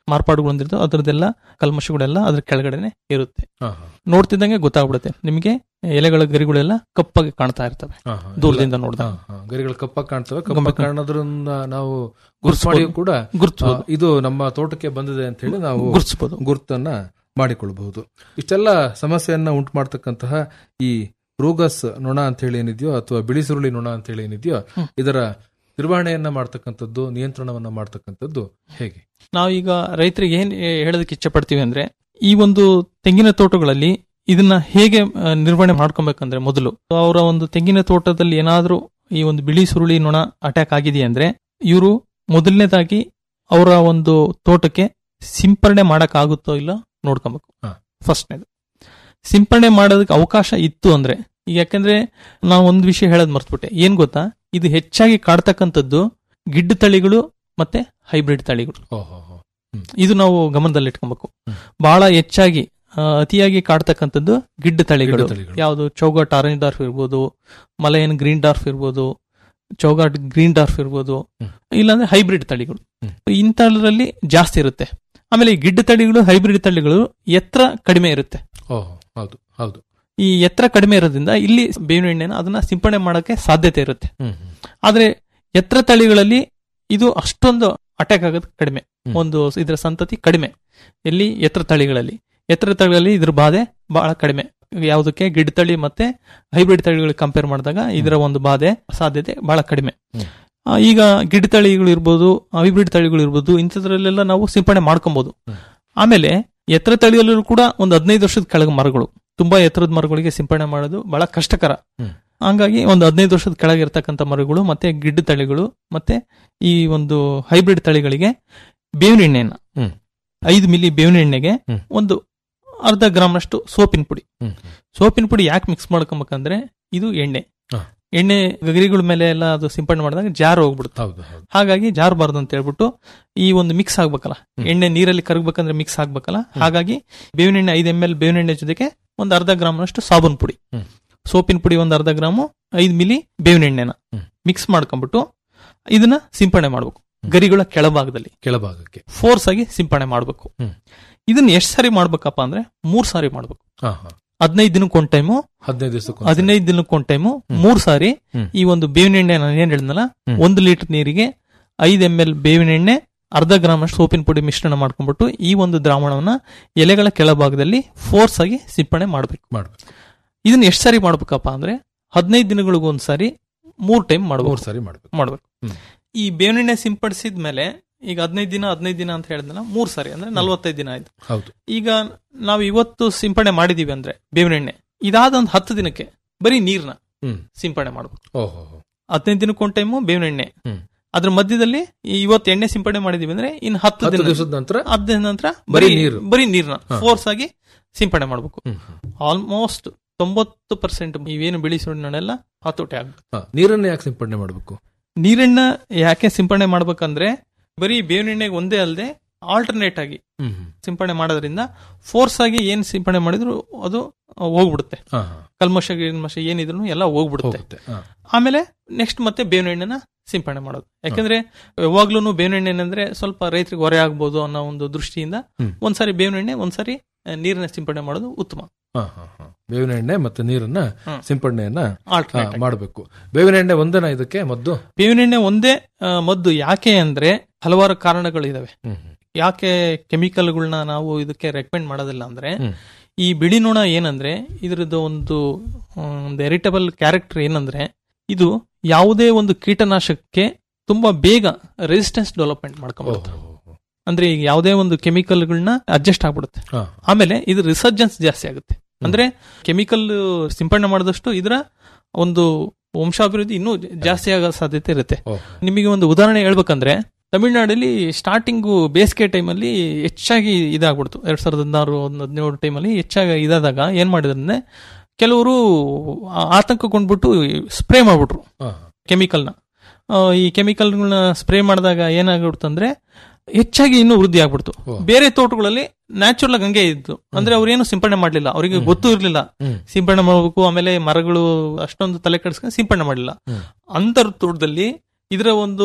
ಮಾರ್ಪಾಡುಗಳು ಹೊಂದಿರ್ತವೆ ಅದರದೆಲ್ಲ ಕಲ್ಮಶಗಳೆಲ್ಲ ಅದ್ರ ಕೆಳಗಡೆನೆ ಇರುತ್ತೆ ಹಾ, ಹಾ, ನೋಡ್ತಿದ್ದಂಗೆ ಗೊತ್ತಾಗ್ಬಿಡುತ್ತೆ ನಿಮಗೆ ಎಲೆಗಳ ಗರಿಗಳೆಲ್ಲ ಕಪ್ಪಾಗಿ ಕಾಣ್ತಾ ಇರ್ತವೆ ಹಾ, ಹಾ. ದೂರದಿಂದ ನೋಡಿದ ಹಾ, ಹಾ. ಗರಿಗಳು ಕಪ್ಪಾಗಿ ಕಾಣ್ತವೆ ಗಮಕ. ಕಪ್ಪಾಗಿ ಕಾಣೋದ್ರಿಂದ ನಾವು ಗುರ್ಸ್ಬೋದು. ಗುರುತು ಕೂಡ ಗುರುತಿಸಬಹುದು ಆ, ಇದು ನಮ್ಮ ತೋಟಕ್ಕೆ ಬಂದಿದೆ ಅಂತ ಹೇಳಿ ನಾವು ಗುರುತಿಸಬಹುದು ಗುರುತನ್ನ ಮಾಡಿಕೊಳ್ಳಬಹುದು ಇಷ್ಟೆಲ್ಲ ಸಮಸ್ಯೆಯನ್ನ ಉಂಟು ಮಾಡ್ತಕ್ಕಂತಹ ಈ ರೋಗಸ್ ನೊಣ ಅಂತ ಹೇಳಿ ಏನಿದೆಯೋ ಅಥವಾ ಬಿಳಿ ಸುರುಳಿ ನೊಣ ಅಂತ ಹೇಳಿ ಏನಿದೆಯೋ ಇದರ ನಿರ್ವಹಣೆಯನ್ನ ಮಾಡ್ತಕ್ಕಂಥದ್ದು ನಿಯಂತ್ರಣವನ್ನ ಮಾಡ್ತಕ್ಕಂಥದ್ದು ಹೇಗೆ ನಾವೀಗ ರೈತರಿಗೆ ಏನ್ ಹೇಳೋದಕ್ಕೆ ಇಚ್ಛೆ ಪಡ್ತೀವಿ ಅಂದ್ರೆ ಈ ಒಂದು ತೆಂಗಿನ ತೋಟಗಳಲ್ಲಿ ಇದನ್ನ ಹೇಗೆ ಆ, ನಿರ್ವಹಣೆ ಮಾಡ್ಕೊಬೇಕಂದ್ರೆ ಮೊದಲು ಅವರ ಒಂದು ತೆಂಗಿನ ತೋಟದಲ್ಲಿ ಏನಾದ್ರೂ ಈ ಒಂದು ಬಿಳಿ ಸುರುಳಿ ನೊಣ ಅಟ್ಯಾಕ್ ಆಗಿದೆ ಅಂದ್ರೆ ಇವರು ಮೊದಲನೇದಾಗಿ ಅವರ ಒಂದು ತೋಟಕ್ಕೆ ಸಿಂಪರಣೆ ಮಾಡಕ್ ಆಗುತ್ತೋ ಇಲ್ಲ ನೋಡ್ಕೊಬೇಕು ಹಾ. ಫಸ್ಟ್ನೇದು ಸಿಂಪರಣೆ ಮಾಡೋದಕ್ಕೆ ಅವಕಾಶ ಇತ್ತು ಅಂದ್ರೆ ಈಗ ಯಾಕಂದ್ರೆ ನಾವು ಒಂದು ವಿಷಯ ಹೇಳೋದ್ ಮರ್ತ್ಬಿಟ್ಟೆ ಏನ್ ಗೊತ್ತಾ ಇದು ಹೆಚ್ಚಾಗಿ ಕಾಡ್ತಕ್ಕಂಥದ್ದು ಗಿಡ್ಡ ತಳಿಗಳು ಮತ್ತೆ ಹೈಬ್ರಿಡ್ ತಳಿಗಳು ಓಹೋ ಇದು ನಾವು ಗಮನದಲ್ಲಿ ಇಟ್ಕೊಬೇಕು ಹ್ಮ್. ಬಹಳ ಹೆಚ್ಚಾಗಿ ಆ, ಅತಿಯಾಗಿ ಕಾಡ್ತಕ್ಕಂಥದ್ದು ಗಿಡ್ಡ ತಳಿಗಳು ಗಿಡ್ಡ ತಳಿಗಳು. ಯಾವುದು ಚೌಗಾಟ್ ಆರೆಂಜ್ ಡಾರ್ಫ್ ಇರ್ಬೋದು ಮಲಯನ್ ಗ್ರೀನ್ ಡಾರ್ಫ್ ಇರ್ಬೋದು ಚೌಗಾಟ್ ಗ್ರೀನ್ ಡಾರ್ಫ್ ಇರ್ಬೋದು ಹ್ಮ್. ಇಲ್ಲಾಂದ್ರೆ ಹೈಬ್ರಿಡ್ ತಳಿಗಳು ಹ್ಮ್. ಇಂಥದ್ರಲ್ಲಿ ಜಾಸ್ತಿ ಇರುತ್ತೆ ಆಮೇಲೆ ಈ ಗಿಡ್ಡ ತಳಿಗಳು ಹೈಬ್ರಿಡ್ ತಳಿಗಳು ಎತ್ತರ ಕಡಿಮೆ ಇರುತ್ತೆ ಓಹೋ ಹೌದು ಹೌದು ಈ ಎತ್ತರ ಕಡಿಮೆ ಇರೋದ್ರಿಂದ ಇಲ್ಲಿ ಬೇವಿನ ಎಣ್ಣೆನ ಅದನ್ನ ಸಿಂಪಡಣೆ ಮಾಡಕ್ಕೆ ಸಾಧ್ಯತೆ ಇರುತ್ತೆ ಹ್ಮ್ ಹ್ಮ್. ಆದ್ರೆ ಎತ್ತರ ತಳಿಗಳಲ್ಲಿ ಇದು ಅಷ್ಟೊಂದು ಅಟ್ಯಾಕ್ ಆಗೋದು ಕಡಿಮೆ ಹ್ಮ್. ಒಂದು ಇದರ ಸಂತತಿ ಕಡಿಮೆ ಎಲ್ಲಿ ಎತ್ತರ ತಳಿಗಳಲ್ಲಿ ಎತ್ತರ ತಳಿಗಳಲ್ಲಿ ಇದ್ರ ಬಾಧೆ ಬಹಳ ಕಡಿಮೆ ಯಾವುದಕ್ಕೆ ಗಿಡ ತಳಿ ಮತ್ತೆ ಹೈಬ್ರಿಡ್ ತಳಿಗಳಿಗೆ ಕಂಪೇರ್ ಮಾಡಿದಾಗ ಇದರ ಒಂದು ಬಾಧೆ ಸಾಧ್ಯತೆ ಬಹಳ ಕಡಿಮೆ ಹ್ಮ್. ಆ, ಈಗ ಗಿಡ ತಳಿಗಳು ಇರ್ಬೋದು ಹೈಬ್ರಿಡ್ ತಳಿಗಳು ಇರ್ಬೋದು ಇಂಥದ್ರಲ್ಲೆಲ್ಲ ನಾವು ಸಿಂಪಡಣೆ ಮಾಡ್ಕೊಬಹುದು ಹ್ಮ್. ಆಮೇಲೆ ಎತ್ತರ ತಳಿಯಲ್ಲೂ ಕೂಡ ಒಂದು ಹದಿನೈದು ವರ್ಷದ ಕೆಳಗೆ ಮರಗಳು ತುಂಬಾ ಎತ್ತರದ ಮರಗಳಿಗೆ ಸಿಂಪಡಣೆ ಮಾಡೋದು ಬಹಳ ಕಷ್ಟಕರ ಹ್ಮ್. ಹಂಗಾಗಿ ಒಂದು ಹದಿನೈದು ವರ್ಷದ ಕೆಳಗೆ ಇರ್ತಕ್ಕಂಥ ಮರಗಳು ಮತ್ತೆ ಗಿಡ್ಡ ತಳಿಗಳು ಮತ್ತೆ ಈ ಒಂದು ಹೈಬ್ರಿಡ್ ತಳಿಗಳಿಗೆ ಬೇವಿನ ಎಣ್ಣೆಯನ್ನ ಹ್ಮ್. ಐದು ಮಿಲಿ ಬೇವಿನ ಎಣ್ಣೆಗೆ ಹ್ಮ್. ಒಂದು ಅರ್ಧ ಗ್ರಾಮ್ನಷ್ಟು ಸೋಪಿನ ಪುಡಿ ಹ್ಮ್ ಸೋಪಿನ ಪುಡಿ ಯಾಕೆ ಮಿಕ್ಸ್ ಮಾಡ್ಕೊಬೇಕಂದ್ರೆ ಇದು ಎಣ್ಣೆ ಹಾ. ಎಣ್ಣೆ ಗರಿಗಳ ಮೇಲೆ ಎಲ್ಲ ಅದು ಸಿಂಪಡಣೆ ಮಾಡಿದಾಗ ಜಾರ್ ಹೋಗ್ಬಿಡುತ್ತೆ ಹೌದು ಹೌದು ಹಾಗಾಗಿ ಜಾರಬಾರ್ದು ಅಂತ ಹೇಳ್ಬಿಟ್ಟು ಈ ಒಂದು ಮಿಕ್ಸ್ ಆಗ್ಬೇಕಲ್ಲ ಹ್ಮ್. ಎಣ್ಣೆ ನೀರಲ್ಲಿ ಕರಗಬೇಕಂದ್ರೆ ಮಿಕ್ಸ್ ಆಗ್ಬೇಕಲ್ಲ ಹಾಗಾಗಿ ಬೇವಿನ ಎಣ್ಣೆ ಐದು ಎಂ ಎಲ್ ಬೇವಿನ ಎಣ್ಣೆ ಜೊತೆಗೆ ಒಂದು ಅರ್ಧ ಗ್ರಾಮ್ನಷ್ಟು ಸಾಬೂನ್ ಪುಡಿ ಹ್ಮ್. ಸೋಪಿನ ಪುಡಿ ಒಂದು ಅರ್ಧ ಗ್ರಾಮು ಐದು ಮಿಲಿ ಬೇವಿನ ಎಣ್ಣೆನ ಹ್ಮ್. ಮಿಕ್ಸ್ ಮಾಡ್ಕೊಂಡ್ಬಿಟ್ಟು ಇದನ್ನ ಸಿಂಪಡಣೆ ಮಾಡ್ಬೇಕು ಗರಿಗಳ ಕೆಳಭಾಗದಲ್ಲಿ ಕೆಳಭಾಗಕ್ಕೆ ಫೋರ್ಸ್ ಆಗಿ ಸಿಂಪಡಣೆ ಮಾಡ್ಬೇಕು ಹ್ಮ್. ಇದನ್ನ ಎಷ್ಟು ಸಾರಿ ಮಾಡ್ಬೇಕಪ್ಪ ಅಂದ್ರೆ ಮೂರ್ ಸಾರಿ ಮಾಡ್ಬೇಕು ಹಾ ಹಾ ಹದಿನೈದು ದಿನಕ್ಕೆ ಒಂದ್ ಟೈಮು ಹದಿನೈದು ದಿವಸಕ್ಕೆ ಹದಿನೈದು ದಿನಕ್ಕೆ ಒಂದ್ ಟೈಮು ಹ್ಮ್. ಮೂರ್ ಸಾರಿ ಹ್ಮ್. ಈ ಒಂದು ಬೇವಿನ ಎಣ್ಣೆ ನಾನು ಏನ್ ಹೇಳಿದ್ನಲ್ಲ ಹ್ಮ್. ಒಂದು ಲೀಟರ್ ನೀರಿಗೆ ಐದು ಎಂ ಎಲ್ ಬೇವಿನ ಎಣ್ಣೆ ಅರ್ಧ ಗ್ರಾಮ್ ಅಷ್ಟು ಸೋಪಿನ ಪುಡಿ ಮಿಶ್ರಣ ಮಾಡ್ಕೊಂಡ್ಬಿಟ್ಟು ಈ ಒಂದು ದ್ರಾವಣವನ್ನ ಎಲೆಗಳ ಕೆಳಭಾಗದಲ್ಲಿ ಫೋರ್ಸ್ ಆಗಿ ಸಿಂಪಡಣೆ ಮಾಡ್ಬೇಕು ಮಾಡ್ಬೇಕು ಇದನ್ನ ಎಷ್ಟು ಸಾರಿ ಮಾಡ್ಬೇಕಪ್ಪ ಅಂದ್ರೆ ಹದಿನೈದು ದಿನಗಳಿಗೂ ಒಂದ್ ಸಾರಿ ಮೂರ್ ಟೈಮ್ ಮೂರ್ ಮಾಡ್ಬೇಕು ಸಾರಿ ಮಾಡ್ಬೇಕು ಮಾಡ್ಬೇಕು ಹ್ಮ್. ಈ ಬೇವಿನ ಎಣ್ಣೆ ಸಿಂಪಡಿಸಿದ ಮೇಲೆ ಈಗ ಹದಿನೈದು ದಿನ ಹದಿನೈದು ದಿನ ಅಂತ ಹೇಳಿದ್ನಲ್ಲ ಮೂರ್ ಸಾರಿ ಅಂದ್ರೆ ನಲ್ವತ್ತೈದು ದಿನ ಆಯ್ತು ಹೌದು ಈಗ ನಾವು ಇವತ್ತು ಸಿಂಪಡಣೆ ಮಾಡಿದೀವಿ ಅಂದ್ರೆ ಬೇವಿನ ಎಣ್ಣೆ ಇದಾದ ಒಂದು ಹತ್ತು ದಿನಕ್ಕೆ ಬರೀ ನೀರ್ನ ಹ್ಮ್ ಸಿಂಪಡಣೆ ಮಾಡ್ಬೇಕು ಓಹೋ ಹದಿನೈದು ದಿನಕ್ಕೆ ಒಂದ್ ಟೈಮು ಬೇವಿನ ಎಣ್ಣೆ ಹ್ಮ್. ಅದ್ರ ಮಧ್ಯದಲ್ಲಿ ಈ ಇವತ್ತು ಎಣ್ಣೆ ಸಿಂಪಡಣೆ ಮಾಡಿದೀವಿ ಅಂದ್ರೆ ಇನ್ ಹತ್ತು ಹತ್ತು ದಿನ ದಿವಸದ ನಂತರ ಹತ್ತು ದಿನ ನಂತರ ಬರೀ ಬರೀ ನೀರು. ಬರೀ ನೀರ್ನ ಹಾ. ಫೋರ್ಸ್ ಆಗಿ ಸಿಂಪಡಣೆ ಮಾಡ್ಬೇಕು ಹ್ಮ್ ಹ್ಮ್. ಆಲ್ಮೋಸ್ಟ್ ತೊಂಬತ್ತು ಪರ್ಸೆಂಟ್ ಇವೇನು ಬಿಳಿ ಸುಣ್ಣನೆಲ್ಲ ಹತೋಟಿ ಆಗ್ಬೇಕು ಹಾ, ನೀರನ್ನ ಯಾಕೆ ಸಿಂಪಡಣೆ ಮಾಡಬೇಕು ನೀರನ್ನ ಯಾಕೆ ಸಿಂಪಡಣೆ ಮಾಡ್ಬೇಕಂದ್ರೆ ಬರೀ ಬೇವಿನ ಎಣ್ಣೆಗೆ ಒಂದೇ ಅಲ್ಲದೆ ಆಲ್ಟರ್ನೇಟ್ ಆಗಿ ಹ್ಮ್ ಹ್ಮ್. ಸಿಂಪಡಣೆ ಮಾಡೋದ್ರಿಂದ ಫೋರ್ಸ್ ಆಗಿ ಏನ್ ಸಿಂಪಡಣೆ ಮಾಡಿದ್ರು ಅದು ಆ, ಹೋಗ್ಬಿಡುತ್ತೆ ಹಾ ಹಾ ಕಲ್ಮಶ ಗಿಲ್ಮಶ ಏನಿದ್ರು ಎಲ್ಲ ಹೋಗ್ಬಿಡುತ್ತೆ ಹೋಗುತ್ತೆ ಹಾ. ಆಮೇಲೆ ನೆಕ್ಸ್ಟ್ ಮತ್ತೆ ಬೇವಿನ ಎಣ್ಣೆನ ಸಿಂಪಡಣೆ ಮಾಡೋದು ಯಾಕಂದ್ರೆ ಯಾವಾಗ್ಲೂ ಬೇವಿನ ಎಣ್ಣೆ ಅಂದ್ರೆ ಸ್ವಲ್ಪ ರೈತರಿಗೆ ಹೊರೆ ಆಗ್ಬೋದು ಅನ್ನೋ ಒಂದು ದೃಷ್ಟಿಯಿಂದ ಹ್ಮ್. ಒಂದ್ಸಾರಿ ಬೇವಿನ ಎಣ್ಣೆ ಒಂದ್ಸಾರಿ ಆ, ನೀರಿನ ಸಿಂಪಡಣೆ ಮಾಡೋದು ಉತ್ತಮ ಹಾ, ಹಾ, ಹಾ. ಬೇವಿನ ಎಣ್ಣೆ ಮತ್ತೆ ನೀರನ್ನ ಹ್ಮ್. ಸಿಂಪಡಣೆಯನ್ನ ಆಲ್ಟರ್ನೇಟ್ ಮಾಡಬೇಕು ಬೇವಿನ ಎಣ್ಣೆ ಒಂದೇನಾ ಇದಕ್ಕೆ ಮದ್ದು ಬೇವಿನ ಎಣ್ಣೆ ಒಂದೇ ಆ, ಮದ್ದು ಯಾಕೆ ಅಂದ್ರೆ ಹಲವಾರು ಕಾರಣಗಳಿದಾವೆ ಹ್ಮ್ ಹ್ಮ್. ಯಾಕೆ ಕೆಮಿಕಲ್ಗಳನ್ನ ನಾವು ಇದಕ್ಕೆ ರೆಕಮೆಂಡ್ ಮಾಡೋದಿಲ್ಲ ಅಂದ್ರೆ ಹ್ಮ್. ಈ ಬಿಳಿ ನೊಣ ಏನಂದ್ರೆ ಇದ್ರದ್ದು ಒಂದು ಆ, ಒಂದು ಎರಿಟಬಲ್ ಕ್ಯಾರೆಕ್ಟರ್ ಏನಂದ್ರೆ ಇದು ಯಾವುದೇ ಒಂದು ಕೀಟನಾಶಕಕ್ಕೆ ತುಂಬಾ ಬೇಗ ರೆಸಿಸ್ಟೆನ್ಸ್ ಡೆವಲಪ್ಮೆಂಟ್ ಮಾಡ್ಕೊಂಡ್ಬಿಡುತ್ತೆ ಓಹೋ, ಓಹೋ. ಅಂದ್ರೆ ಈಗ ಯಾವುದೇ ಒಂದು ಕೆಮಿಕಲ್ಗಳನ್ನ ಅಡ್ಜಸ್ಟ್ ಆಗ್ಬಿಡುತ್ತೆ ಹಾ. ಆಮೇಲೆ ಇದು ರಿಸರ್ಜೆನ್ಸ್ ಜಾಸ್ತಿ ಆಗುತ್ತೆ ಅಂದ್ರೆ ಕೆಮಿಕಲ್ ಸಿಂಪಡಣೆ ಮಾಡಿದಷ್ಟು ಇದರ ಒಂದು ವಂಶಾಭಿವೃದ್ಧಿ ಇನ್ನೂ ಜಾಸ್ತಿ ಆಗೋ ಸಾಧ್ಯತೆ ಇರುತ್ತೆ ಓಹೋ. ನಿಮಗೆ ಒಂದು ಉದಾಹರಣೆ ಹೇಳ್ಬೇಕಂದ್ರೆ ತಮಿಳ್ನಾಡಲ್ಲಿ ಸ್ಟಾರ್ಟಿಂಗು ಬೇಸಿಗೆ ಟೈಮಲ್ಲಿ ಹೆಚ್ಚಾಗಿ ಇದಾಗ್ಬಿಡ್ತು ಎರಡ್ ಸಾವಿರದ ಹದಿನಾರು ಒಂದು ಹದಿನೇಳು ಟೈಮಲ್ಲಿ ಹೆಚ್ಚಾಗಿ ಇದಾದಾಗ ಏನ್ ಮಾಡಿದ್ರೆ ಕೆಲವರು ಆ- ಆತಂಕಗೊಂಡ್ಬಿಟ್ಟು ಸ್ಪ್ರೇ ಮಾಡ್ಬಿಟ್ರು ಹಾ, ಕೆಮಿಕಲ್ನ ಆ, ಈ ಕೆಮಿಕಲ್ಗಳನ್ನ ಸ್ಪ್ರೇ ಮಾಡಿದಾಗ ಏನಾಗ್ಬಿಡ್ತಂದ್ರೆ ಹೆಚ್ಚಾಗಿ ಇನ್ನೂ ವೃದ್ಧಿ ಆಗ್ಬಿಡ್ತು ಓ. ಬೇರೆ ತೋಟಗಳಲ್ಲಿ ನ್ಯಾಚುರಲ್ ಆಗಿ ಹಂಗೆ ಇತ್ತು ಅಂದ್ರೆ ಅವ್ರೇನು ಸಿಂಪಡಣೆ ಮಾಡ್ಲಿಲ್ಲ ಅವರಿಗೆ ಗೊತ್ತೂ ಇರ್ಲಿಲ್ಲ ಹ್ಮ್. ಸಿಂಪಡಣೆ ಮಾಡಬೇಕು ಆಮೇಲೆ ಮರಗಳು ಅಷ್ಟೊಂದು ತಲೆ ಕೆಡಿಸ್ಕೊಂಡು ಸಿಂಪಡಣೆ ಮಾಡಲಿಲ್ಲ ಹ್ಮ್. ಅಂತರ್ ತೋಟದಲ್ಲಿ ಇದರ ಒಂದು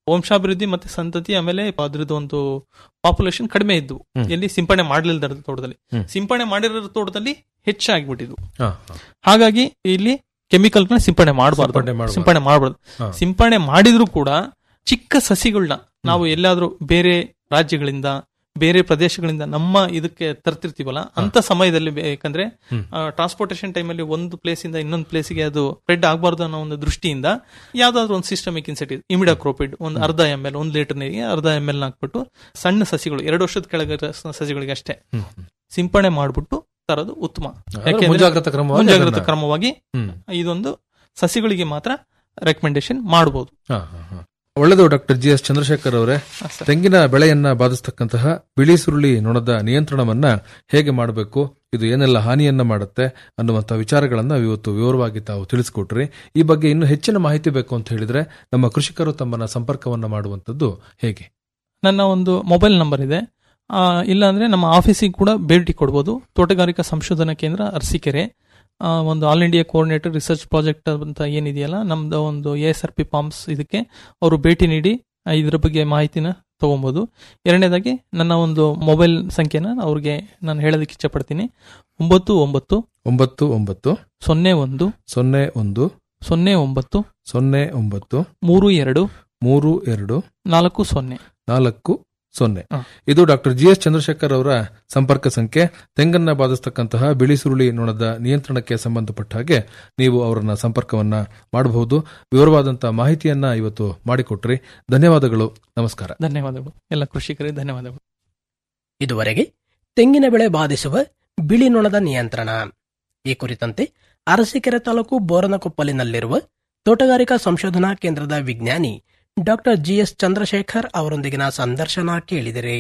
ವಂಶಾಭಿವೃದ್ಧಿ ಮತ್ತೆ ಸಂತತಿ ಆಮೇಲೆ ಅದ್ರದ್ದು ಒಂದು ಪಾಪ್ಯುಲೇಷನ್ ಕಡಿಮೆ ಇದ್ವು ಎಲ್ಲಿ ಸಿಂಪಡಣೆ ಮಾಡಲಿಲ್ಲದ ತೋಟದಲ್ಲಿ ಹ್ಮ್. ಸಿಂಪಡಣೆ ಮಾಡಿರೋ ತೋಟದಲ್ಲಿ ಹೆಚ್ಚಾಗ್ಬಿಟ್ಟಿದ್ವು ಹಾ, ಹಾ. ಹಾಗಾಗಿ ಇಲ್ಲಿ ಕೆಮಿಕಲ್ ನ ಸಿಂಪಡಣೆ ಮಾಡಬಾರ್ದು ಸಿಂಪಡಣೆ ಮಾಡ್ಬಾರ್ದು. ಸಿಂಪಡಣೆ ಮಾಡಬಾರ್ದು ಹಾ. ಸಿಂಪಡಣೆ ಮಾಡಿದ್ರು ಕೂಡ ಚಿಕ್ಕ ಸಸಿಗಳನ್ನ ನಾವು ಎಲ್ಲಾದ್ರೂ ಬೇರೆ ರಾಜ್ಯಗಳಿಂದ ಬೇರೆ ಪ್ರದೇಶಗಳಿಂದ ನಮ್ಮ ಇದಕ್ಕೆ ತರ್ತಿರ್ತೀವಲ್ಲ ಅಂತ ಸಮಯದಲ್ಲಿ ಬೇಕಂದ್ರೆ ಹ್ಮ್. ಟ್ರಾನ್ಸ್ಪೋರ್ಟೇಷನ್ ಟೈಮಲ್ಲಿ ಒಂದು ಪ್ಲೇಸ್ ಇಂದ ಇನ್ನೊಂದು ಪ್ಲೇಸ್ಗೆ ಅದು ಸ್ಪ್ರೆಡ್ ಆಗಬಾರ್ದು ಅನ್ನೋ ಒಂದು ದೃಷ್ಟಿಯಿಂದ ಯಾವ್ದಾದ್ರು ಒಂದು ಸಿಸ್ಟಮಿಕ್ ಇನ್ಸೆಟ್ ಇಮಿಡಾಕ್ರೋಪಿಡ್ ಒಂದು ಅರ್ಧ ಎಂ ಎಲ್ ಒಂದು ಲೀಟರ್ ನೀರಿಗೆ ಅರ್ಧ ಎಂ ಎಲ್ ಹಾಕ್ಬಿಟ್ಟು ಸಣ್ಣ ಸಸಿಗಳು ಎರಡು ವರ್ಷದ ಕೆಳಗೆ ಸಸಿಗಳಿಗೆ ಅಷ್ಟೇ ಹ್ಮ್, ಹ್ಮ್. ಸಿಂಪಡಣೆ ಮಾಡ್ಬಿಟ್ಟು ತರೋದು ಉತ್ತಮ ಅಂದ್ರೆ ಯಾಕೆಂದ್ರೆ ಮುಂಜಾಗ್ರತಾ ಕ್ರಮವಾಗಿ ಮುಂಜಾಗ್ರತಾ ಅದನ್ನ- ಕ್ರಮವಾಗಿ ಹ್ಮ್. ಇದೊಂದು ಸಸಿಗಳಿಗೆ ಮಾತ್ರ ರೆಕಮೆಂಡೇಶನ್ ಮಾಡಬಹುದು ಹಾ, ಹಾ, ಹಾ. ಒಳ್ಳೆಯದು ಡಾಕ್ಟರ್ ಜಿ ಎಸ್ ಚಂದ್ರಶೇಖರ್ ಅವರೇ ತೆಂಗಿನ ಬೆಳೆಯನ್ನ ಬಾಧಿಸ್ತಕ್ಕಂತಹ ಬಿಳಿ ಸುರುಳಿ ನೊಣದ ನಿಯಂತ್ರಣವನ್ನ ಹೇಗೆ ಮಾಡಬೇಕು ಇದು ಏನೆಲ್ಲ ಹಾನಿಯನ್ನ ಮಾಡುತ್ತೆ ಅನ್ನುವಂತಹ ವಿಚಾರಗಳನ್ನ ಇವತ್ತು ವಿವರವಾಗಿ ತಾವು ತಿಳಿಸಿಕೊಟ್ರಿ ಈ ಬಗ್ಗೆ ಇನ್ನು ಹೆಚ್ಚಿನ ಮಾಹಿತಿ ಬೇಕು ಅಂತ ಹೇಳಿದ್ರೆ ನಮ್ಮ ಕೃಷಿಕರು ತಮ್ಮನ್ನ ಸಂಪರ್ಕವನ್ನ ಮಾಡುವಂತದ್ದು ಹೇಗೆ ನನ್ನ ಒಂದು ಮೊಬೈಲ್ ನಂಬರ್ ಇದೆ ಆ, ಇಲ್ಲ ಅಂದ್ರೆ ನಮ್ಮ ಆಫೀಸಿಗೆ ಕೂಡ ಭೇಟಿ ಕೊಡ್ಬೋದು ತೋಟಗಾರಿಕಾ ಸಂಶೋಧನಾ ಕೇಂದ್ರ ಅರಸೀಕೆರೆ ಆ, ಒಂದು all India coordinator research project ಅಂತ ಏನಿದೆಯಲ್ಲ ನಮ್ದು ಒಂದು A S R P palms ಇದಕ್ಕೆ ಅವರು ಭೇಟಿ ನೀಡಿ ಆ, ಇದ್ರ ಬಗ್ಗೆ ಮಾಹಿತಿನ ತಗೊಬೋದು ಎರಡನೇದಾಗಿ ನನ್ನ ಒಂದು ಮೊಬೈಲ್ ಸಂಖ್ಯೆನ ಅವ್ರಿಗೆ ನಾನು ಹೇಳೋದಕ್ಕೆ ಇಷ್ಟಪಡ್ತೀನಿ ಒಂಬತ್ತು ಒಂಬತ್ತು ಒಂಬತ್ತು ಒಂಬತ್ತು ಸೊನ್ನೆ ಒಂದು ಸೊನ್ನೆ ಒಂದು ಸೊನ್ನೆ ಒಂಬತ್ತು ಸೊನ್ನೆ ಒಂಬತ್ತು ಮೂರು ಎರಡು ಮೂರು ಎರಡು ನಾಲ್ಕು ಸೊನ್ನೆ ನಾಲ್ಕು ಸೊನ್ನೆ ಹ. ಇದು ಡಾಕ್ಟರ್ ಜಿ ಎಸ್ ಚಂದ್ರಶೇಖರ್ ಅವರ ಸಂಪರ್ಕ ಸಂಖ್ಯೆ ತೆಂಗನ್ನ ಬಾಧಿಸ್ತಕ್ಕಂತಹ ಬಿಳಿ ಸುರುಳಿ ನೊಣದ ನಿಯಂತ್ರಣಕ್ಕೆ ಸಂಬಂಧಪಟ್ಟ ಹಾಗೆ ನೀವು ಅವರನ್ನ ಸಂಪರ್ಕವನ್ನ ಮಾಡಬಹುದು ವಿವರವಾದಂತಹ ಮಾಹಿತಿಯನ್ನ ಇವತ್ತು ಮಾಡಿಕೊಟ್ರಿ ಧನ್ಯವಾದಗಳು ನಮಸ್ಕಾರ ಧನ್ಯವಾದಗಳು ಎಲ್ಲ ಕೃಷಿಕರಿಗೆ ಧನ್ಯವಾದಗಳು ಇದುವರೆಗೆ ತೆಂಗಿನ ಬೆಳೆ ಬಾಧಿಸುವ ಬಿಳಿ ನೊಣದ ನಿಯಂತ್ರಣ ಈ ಕುರಿತಂತೆ ಅರಸೀಕೆರೆ ತಾಲೂಕು ಬೋರನಕೊಪ್ಪಲಿನಲ್ಲಿರುವ ತೋಟಗಾರಿಕಾ ಸಂಶೋಧನಾ ಕೇಂದ್ರದ ವಿಜ್ಞಾನಿ ಡಾಕ್ಟರ್ ಜಿಎಸ್ ಚಂದ್ರಶೇಖರ್ ಅವರೊಂದಿಗಿನ ಸಂದರ್ಶನ ಕೇಳಿದಿರಿ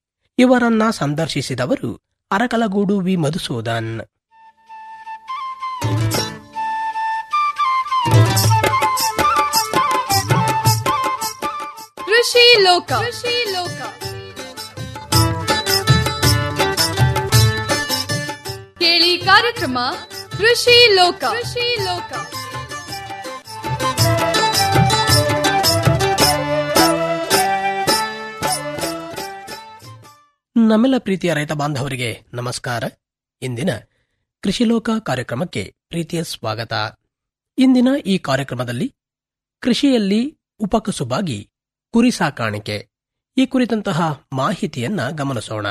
ಇವರನ್ನ ಸಂದರ್ಶಿಸಿದವರು ಅರಕಲಗೂಡು ವಿ ಮಧುಸೂದನ್ ಕೃಷಿ ಲೋಕ ಕೃಷಿ ಲೋಕ ಕೇಳಿ ಕಾರ್ಯಕ್ರಮ ಕೃಷಿ ಲೋಕ ಕೃಷಿ ಲೋಕ ನಮ್ಮೆಲ್ಲ ಪ್ರೀತಿಯ ರೈತ ಬಾಂಧವರಿಗೆ ನಮಸ್ಕಾರ ಇಂದಿನ ಕೃಷಿಲೋಕ ಕಾರ್ಯಕ್ರಮಕ್ಕೆ ಪ್ರೀತಿಯ ಸ್ವಾಗತ ಇಂದಿನ ಈ ಕಾರ್ಯಕ್ರಮದಲ್ಲಿ ಕೃಷಿಯಲ್ಲಿ ಉಪಕಸುಬಾಗಿ ಕುರಿ ಸಾಕಾಣಿಕೆ ಈ ಕುರಿತಂತಹ ಮಾಹಿತಿಯನ್ನ ಗಮನಿಸೋಣ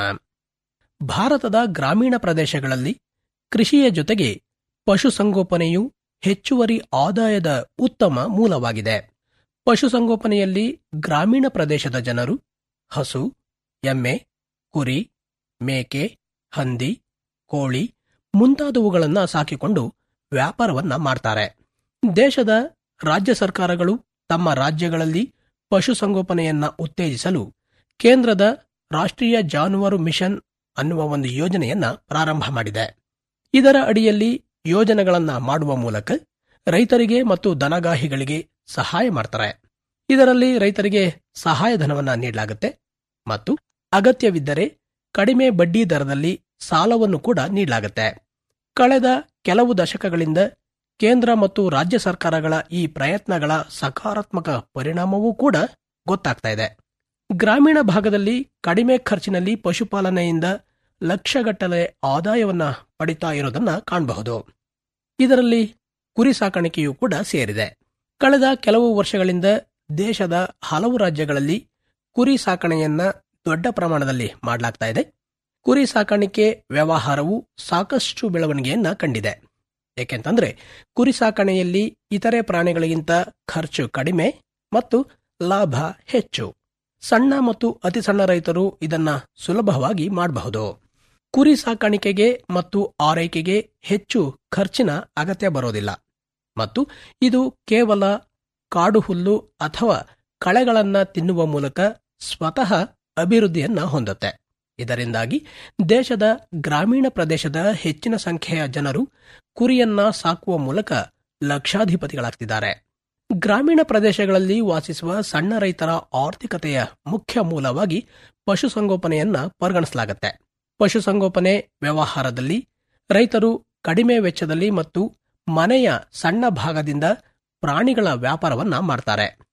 ಭಾರತದ ಗ್ರಾಮೀಣ ಪ್ರದೇಶಗಳಲ್ಲಿ ಕೃಷಿಯ ಜೊತೆಗೆ ಪಶುಸಂಗೋಪನೆಯು ಹೆಚ್ಚುವರಿ ಆದಾಯದ ಉತ್ತಮ ಮೂಲವಾಗಿದೆ ಪಶುಸಂಗೋಪನೆಯಲ್ಲಿ ಗ್ರಾಮೀಣ ಪ್ರದೇಶದ ಜನರು ಹಸು ಎಮ್ಮೆ ಕುರಿ ಮೇಕೆ ಹಂದಿ ಕೋಳಿ ಮುಂತಾದವುಗಳನ್ನ ಸಾಕಿಕೊಂಡು ವ್ಯಾಪಾರವನ್ನ ಮಾಡ್ತಾರೆ ದೇಶದ ರಾಜ್ಯ ಸರ್ಕಾರಗಳು ತಮ್ಮ ರಾಜ್ಯಗಳಲ್ಲಿ ಪಶುಸಂಗೋಪನೆಯನ್ನ ಉತ್ತೇಜಿಸಲು ಕೇಂದ್ರದ ರಾಷ್ಟ್ರೀಯ ಜಾನುವಾರು ಮಿಷನ್ ಅನ್ನುವ ಒಂದು ಯೋಜನೆಯನ್ನ ಪ್ರಾರಂಭ ಮಾಡಿದೆ ಇದರ ಅಡಿಯಲ್ಲಿ ಯೋಜನೆಗಳನ್ನ ಮಾಡುವ ಮೂಲಕ ರೈತರಿಗೆ ಮತ್ತು ದನಗಾಹಿಗಳಿಗೆ ಸಹಾಯ ಮಾಡ್ತಾರೆ ಇದರಲ್ಲಿ ರೈತರಿಗೆ ಸಹಾಯಧನವನ್ನ ನೀಡಲಾಗುತ್ತೆ ಮತ್ತು ಅಗತ್ಯವಿದ್ದರೆ ಕಡಿಮೆ ಬಡ್ಡಿ ದರದಲ್ಲಿ ಸಾಲವನ್ನು ಕೂಡ ನೀಡಲಾಗುತ್ತೆ ಕಳೆದ ಕೆಲವು ದಶಕಗಳಿಂದ ಕೇಂದ್ರ ಮತ್ತು ರಾಜ್ಯ ಸರ್ಕಾರಗಳ ಈ ಪ್ರಯತ್ನಗಳ ಸಕಾರಾತ್ಮಕ ಪರಿಣಾಮವೂ ಕೂಡ ಗೊತ್ತಾಗ್ತಾ ಇದೆ ಗ್ರಾಮೀಣ ಭಾಗದಲ್ಲಿ ಕಡಿಮೆ ಖರ್ಚಿನಲ್ಲಿ ಪಶುಪಾಲನೆಯಿಂದ ಲಕ್ಷಗಟ್ಟಲೆ ಆದಾಯವನ್ನ ಪಡಿತಾ ಇರೋದನ್ನ ಕಾಣಬಹುದು ಇದರಲ್ಲಿ ಕುರಿ ಸಾಕಾಣಿಕೆಯೂ ಕೂಡ ಸೇರಿದೆ ಕಳೆದ ಕೆಲವು ವರ್ಷಗಳಿಂದ ದೇಶದ ಹಲವು ರಾಜ್ಯಗಳಲ್ಲಿ ಕುರಿ ಸಾಕಣೆಯನ್ನ ದೊಡ್ಡ ಪ್ರಮಾಣದಲ್ಲಿ ಮಾಡಲಾಗ್ತಾ ಇದೆ ಕುರಿ ಸಾಕಾಣಿಕೆ ವ್ಯವಹಾರವು ಸಾಕಷ್ಟು ಬೆಳವಣಿಗೆಯನ್ನ ಕಂಡಿದೆ ಏಕೆಂತಂದ್ರೆ ಕುರಿ ಸಾಕಣೆಯಲ್ಲಿ ಇತರೆ ಪ್ರಾಣಿಗಳಿಗಿಂತ ಖರ್ಚು ಕಡಿಮೆ ಮತ್ತು ಲಾಭ ಹೆಚ್ಚು ಸಣ್ಣ ಮತ್ತು ಅತಿ ಸಣ್ಣ ರೈತರು ಇದನ್ನ ಸುಲಭವಾಗಿ ಮಾಡಬಹುದು ಕುರಿ ಸಾಕಾಣಿಕೆಗೆ ಮತ್ತು ಆರೈಕೆಗೆ ಹೆಚ್ಚು ಖರ್ಚಿನ ಅಗತ್ಯ ಬರೋದಿಲ್ಲ ಮತ್ತು ಇದು ಕೇವಲ ಕಾಡು ಹುಲ್ಲು ಅಥವಾ ಕಳೆಗಳನ್ನ ತಿನ್ನುವ ಮೂಲಕ ಸ್ವತಃ ಅಭಿವೃದ್ಧಿಯನ್ನ ಹೊಂದುತ್ತೆ ಇದರಿಂದಾಗಿ ದೇಶದ ಗ್ರಾಮೀಣ ಪ್ರದೇಶದ ಹೆಚ್ಚಿನ ಸಂಖ್ಯೆಯ ಜನರು ಕುರಿಯನ್ನ ಸಾಕುವ ಮೂಲಕ ಲಕ್ಷಾಧಿಪತಿಗಳಾಗ್ತಿದ್ದಾರೆ ಗ್ರಾಮೀಣ ಪ್ರದೇಶಗಳಲ್ಲಿ ವಾಸಿಸುವ ಸಣ್ಣ ರೈತರ ಆರ್ಥಿಕತೆಯ ಮುಖ್ಯ ಮೂಲವಾಗಿ ಪಶುಸಂಗೋಪನೆಯನ್ನ ಪರಿಗಣಿಸಲಾಗುತ್ತೆ ಪಶುಸಂಗೋಪನೆ ವ್ಯವಹಾರದಲ್ಲಿ ರೈತರು ಕಡಿಮೆ ವೆಚ್ಚದಲ್ಲಿ ಮತ್ತು ಮನೆಯ ಸಣ್ಣ ಭಾಗದಿಂದ ಪ್ರಾಣಿಗಳ ವ್ಯಾಪಾರವನ್ನ ಮಾಡ್ತಾರೆ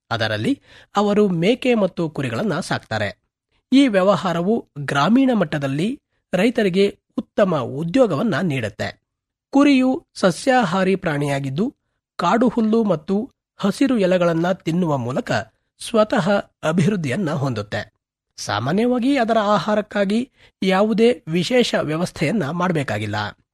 ಅದರಲ್ಲಿ ಅವರು ಮೇಕೆ ಮತ್ತು ಕುರಿಗಳನ್ನು ಸಾಕ್ತಾರೆ ಈ ವ್ಯವಹಾರವು ಗ್ರಾಮೀಣ ಮಟ್ಟದಲ್ಲಿ ರೈತರಿಗೆ ಉತ್ತಮ ಉದ್ಯೋಗವನ್ನ ನೀಡುತ್ತೆ ಕುರಿಯು ಸಸ್ಯಾಹಾರಿ ಪ್ರಾಣಿಯಾಗಿದ್ದು ಕಾಡು ಹುಲ್ಲು ಮತ್ತು ಹಸಿರು ಎಲೆಗಳನ್ನ ತಿನ್ನುವ ಮೂಲಕ ಸ್ವತಃ ಅಭಿವೃದ್ಧಿಯನ್ನ ಹೊಂದುತ್ತೆ ಸಾಮಾನ್ಯವಾಗಿ ಅದರ ಆಹಾರಕ್ಕಾಗಿ ಯಾವುದೇ ವಿಶೇಷ ವ್ಯವಸ್ಥೆಯನ್ನ ಮಾಡಬೇಕಾಗಿಲ್ಲ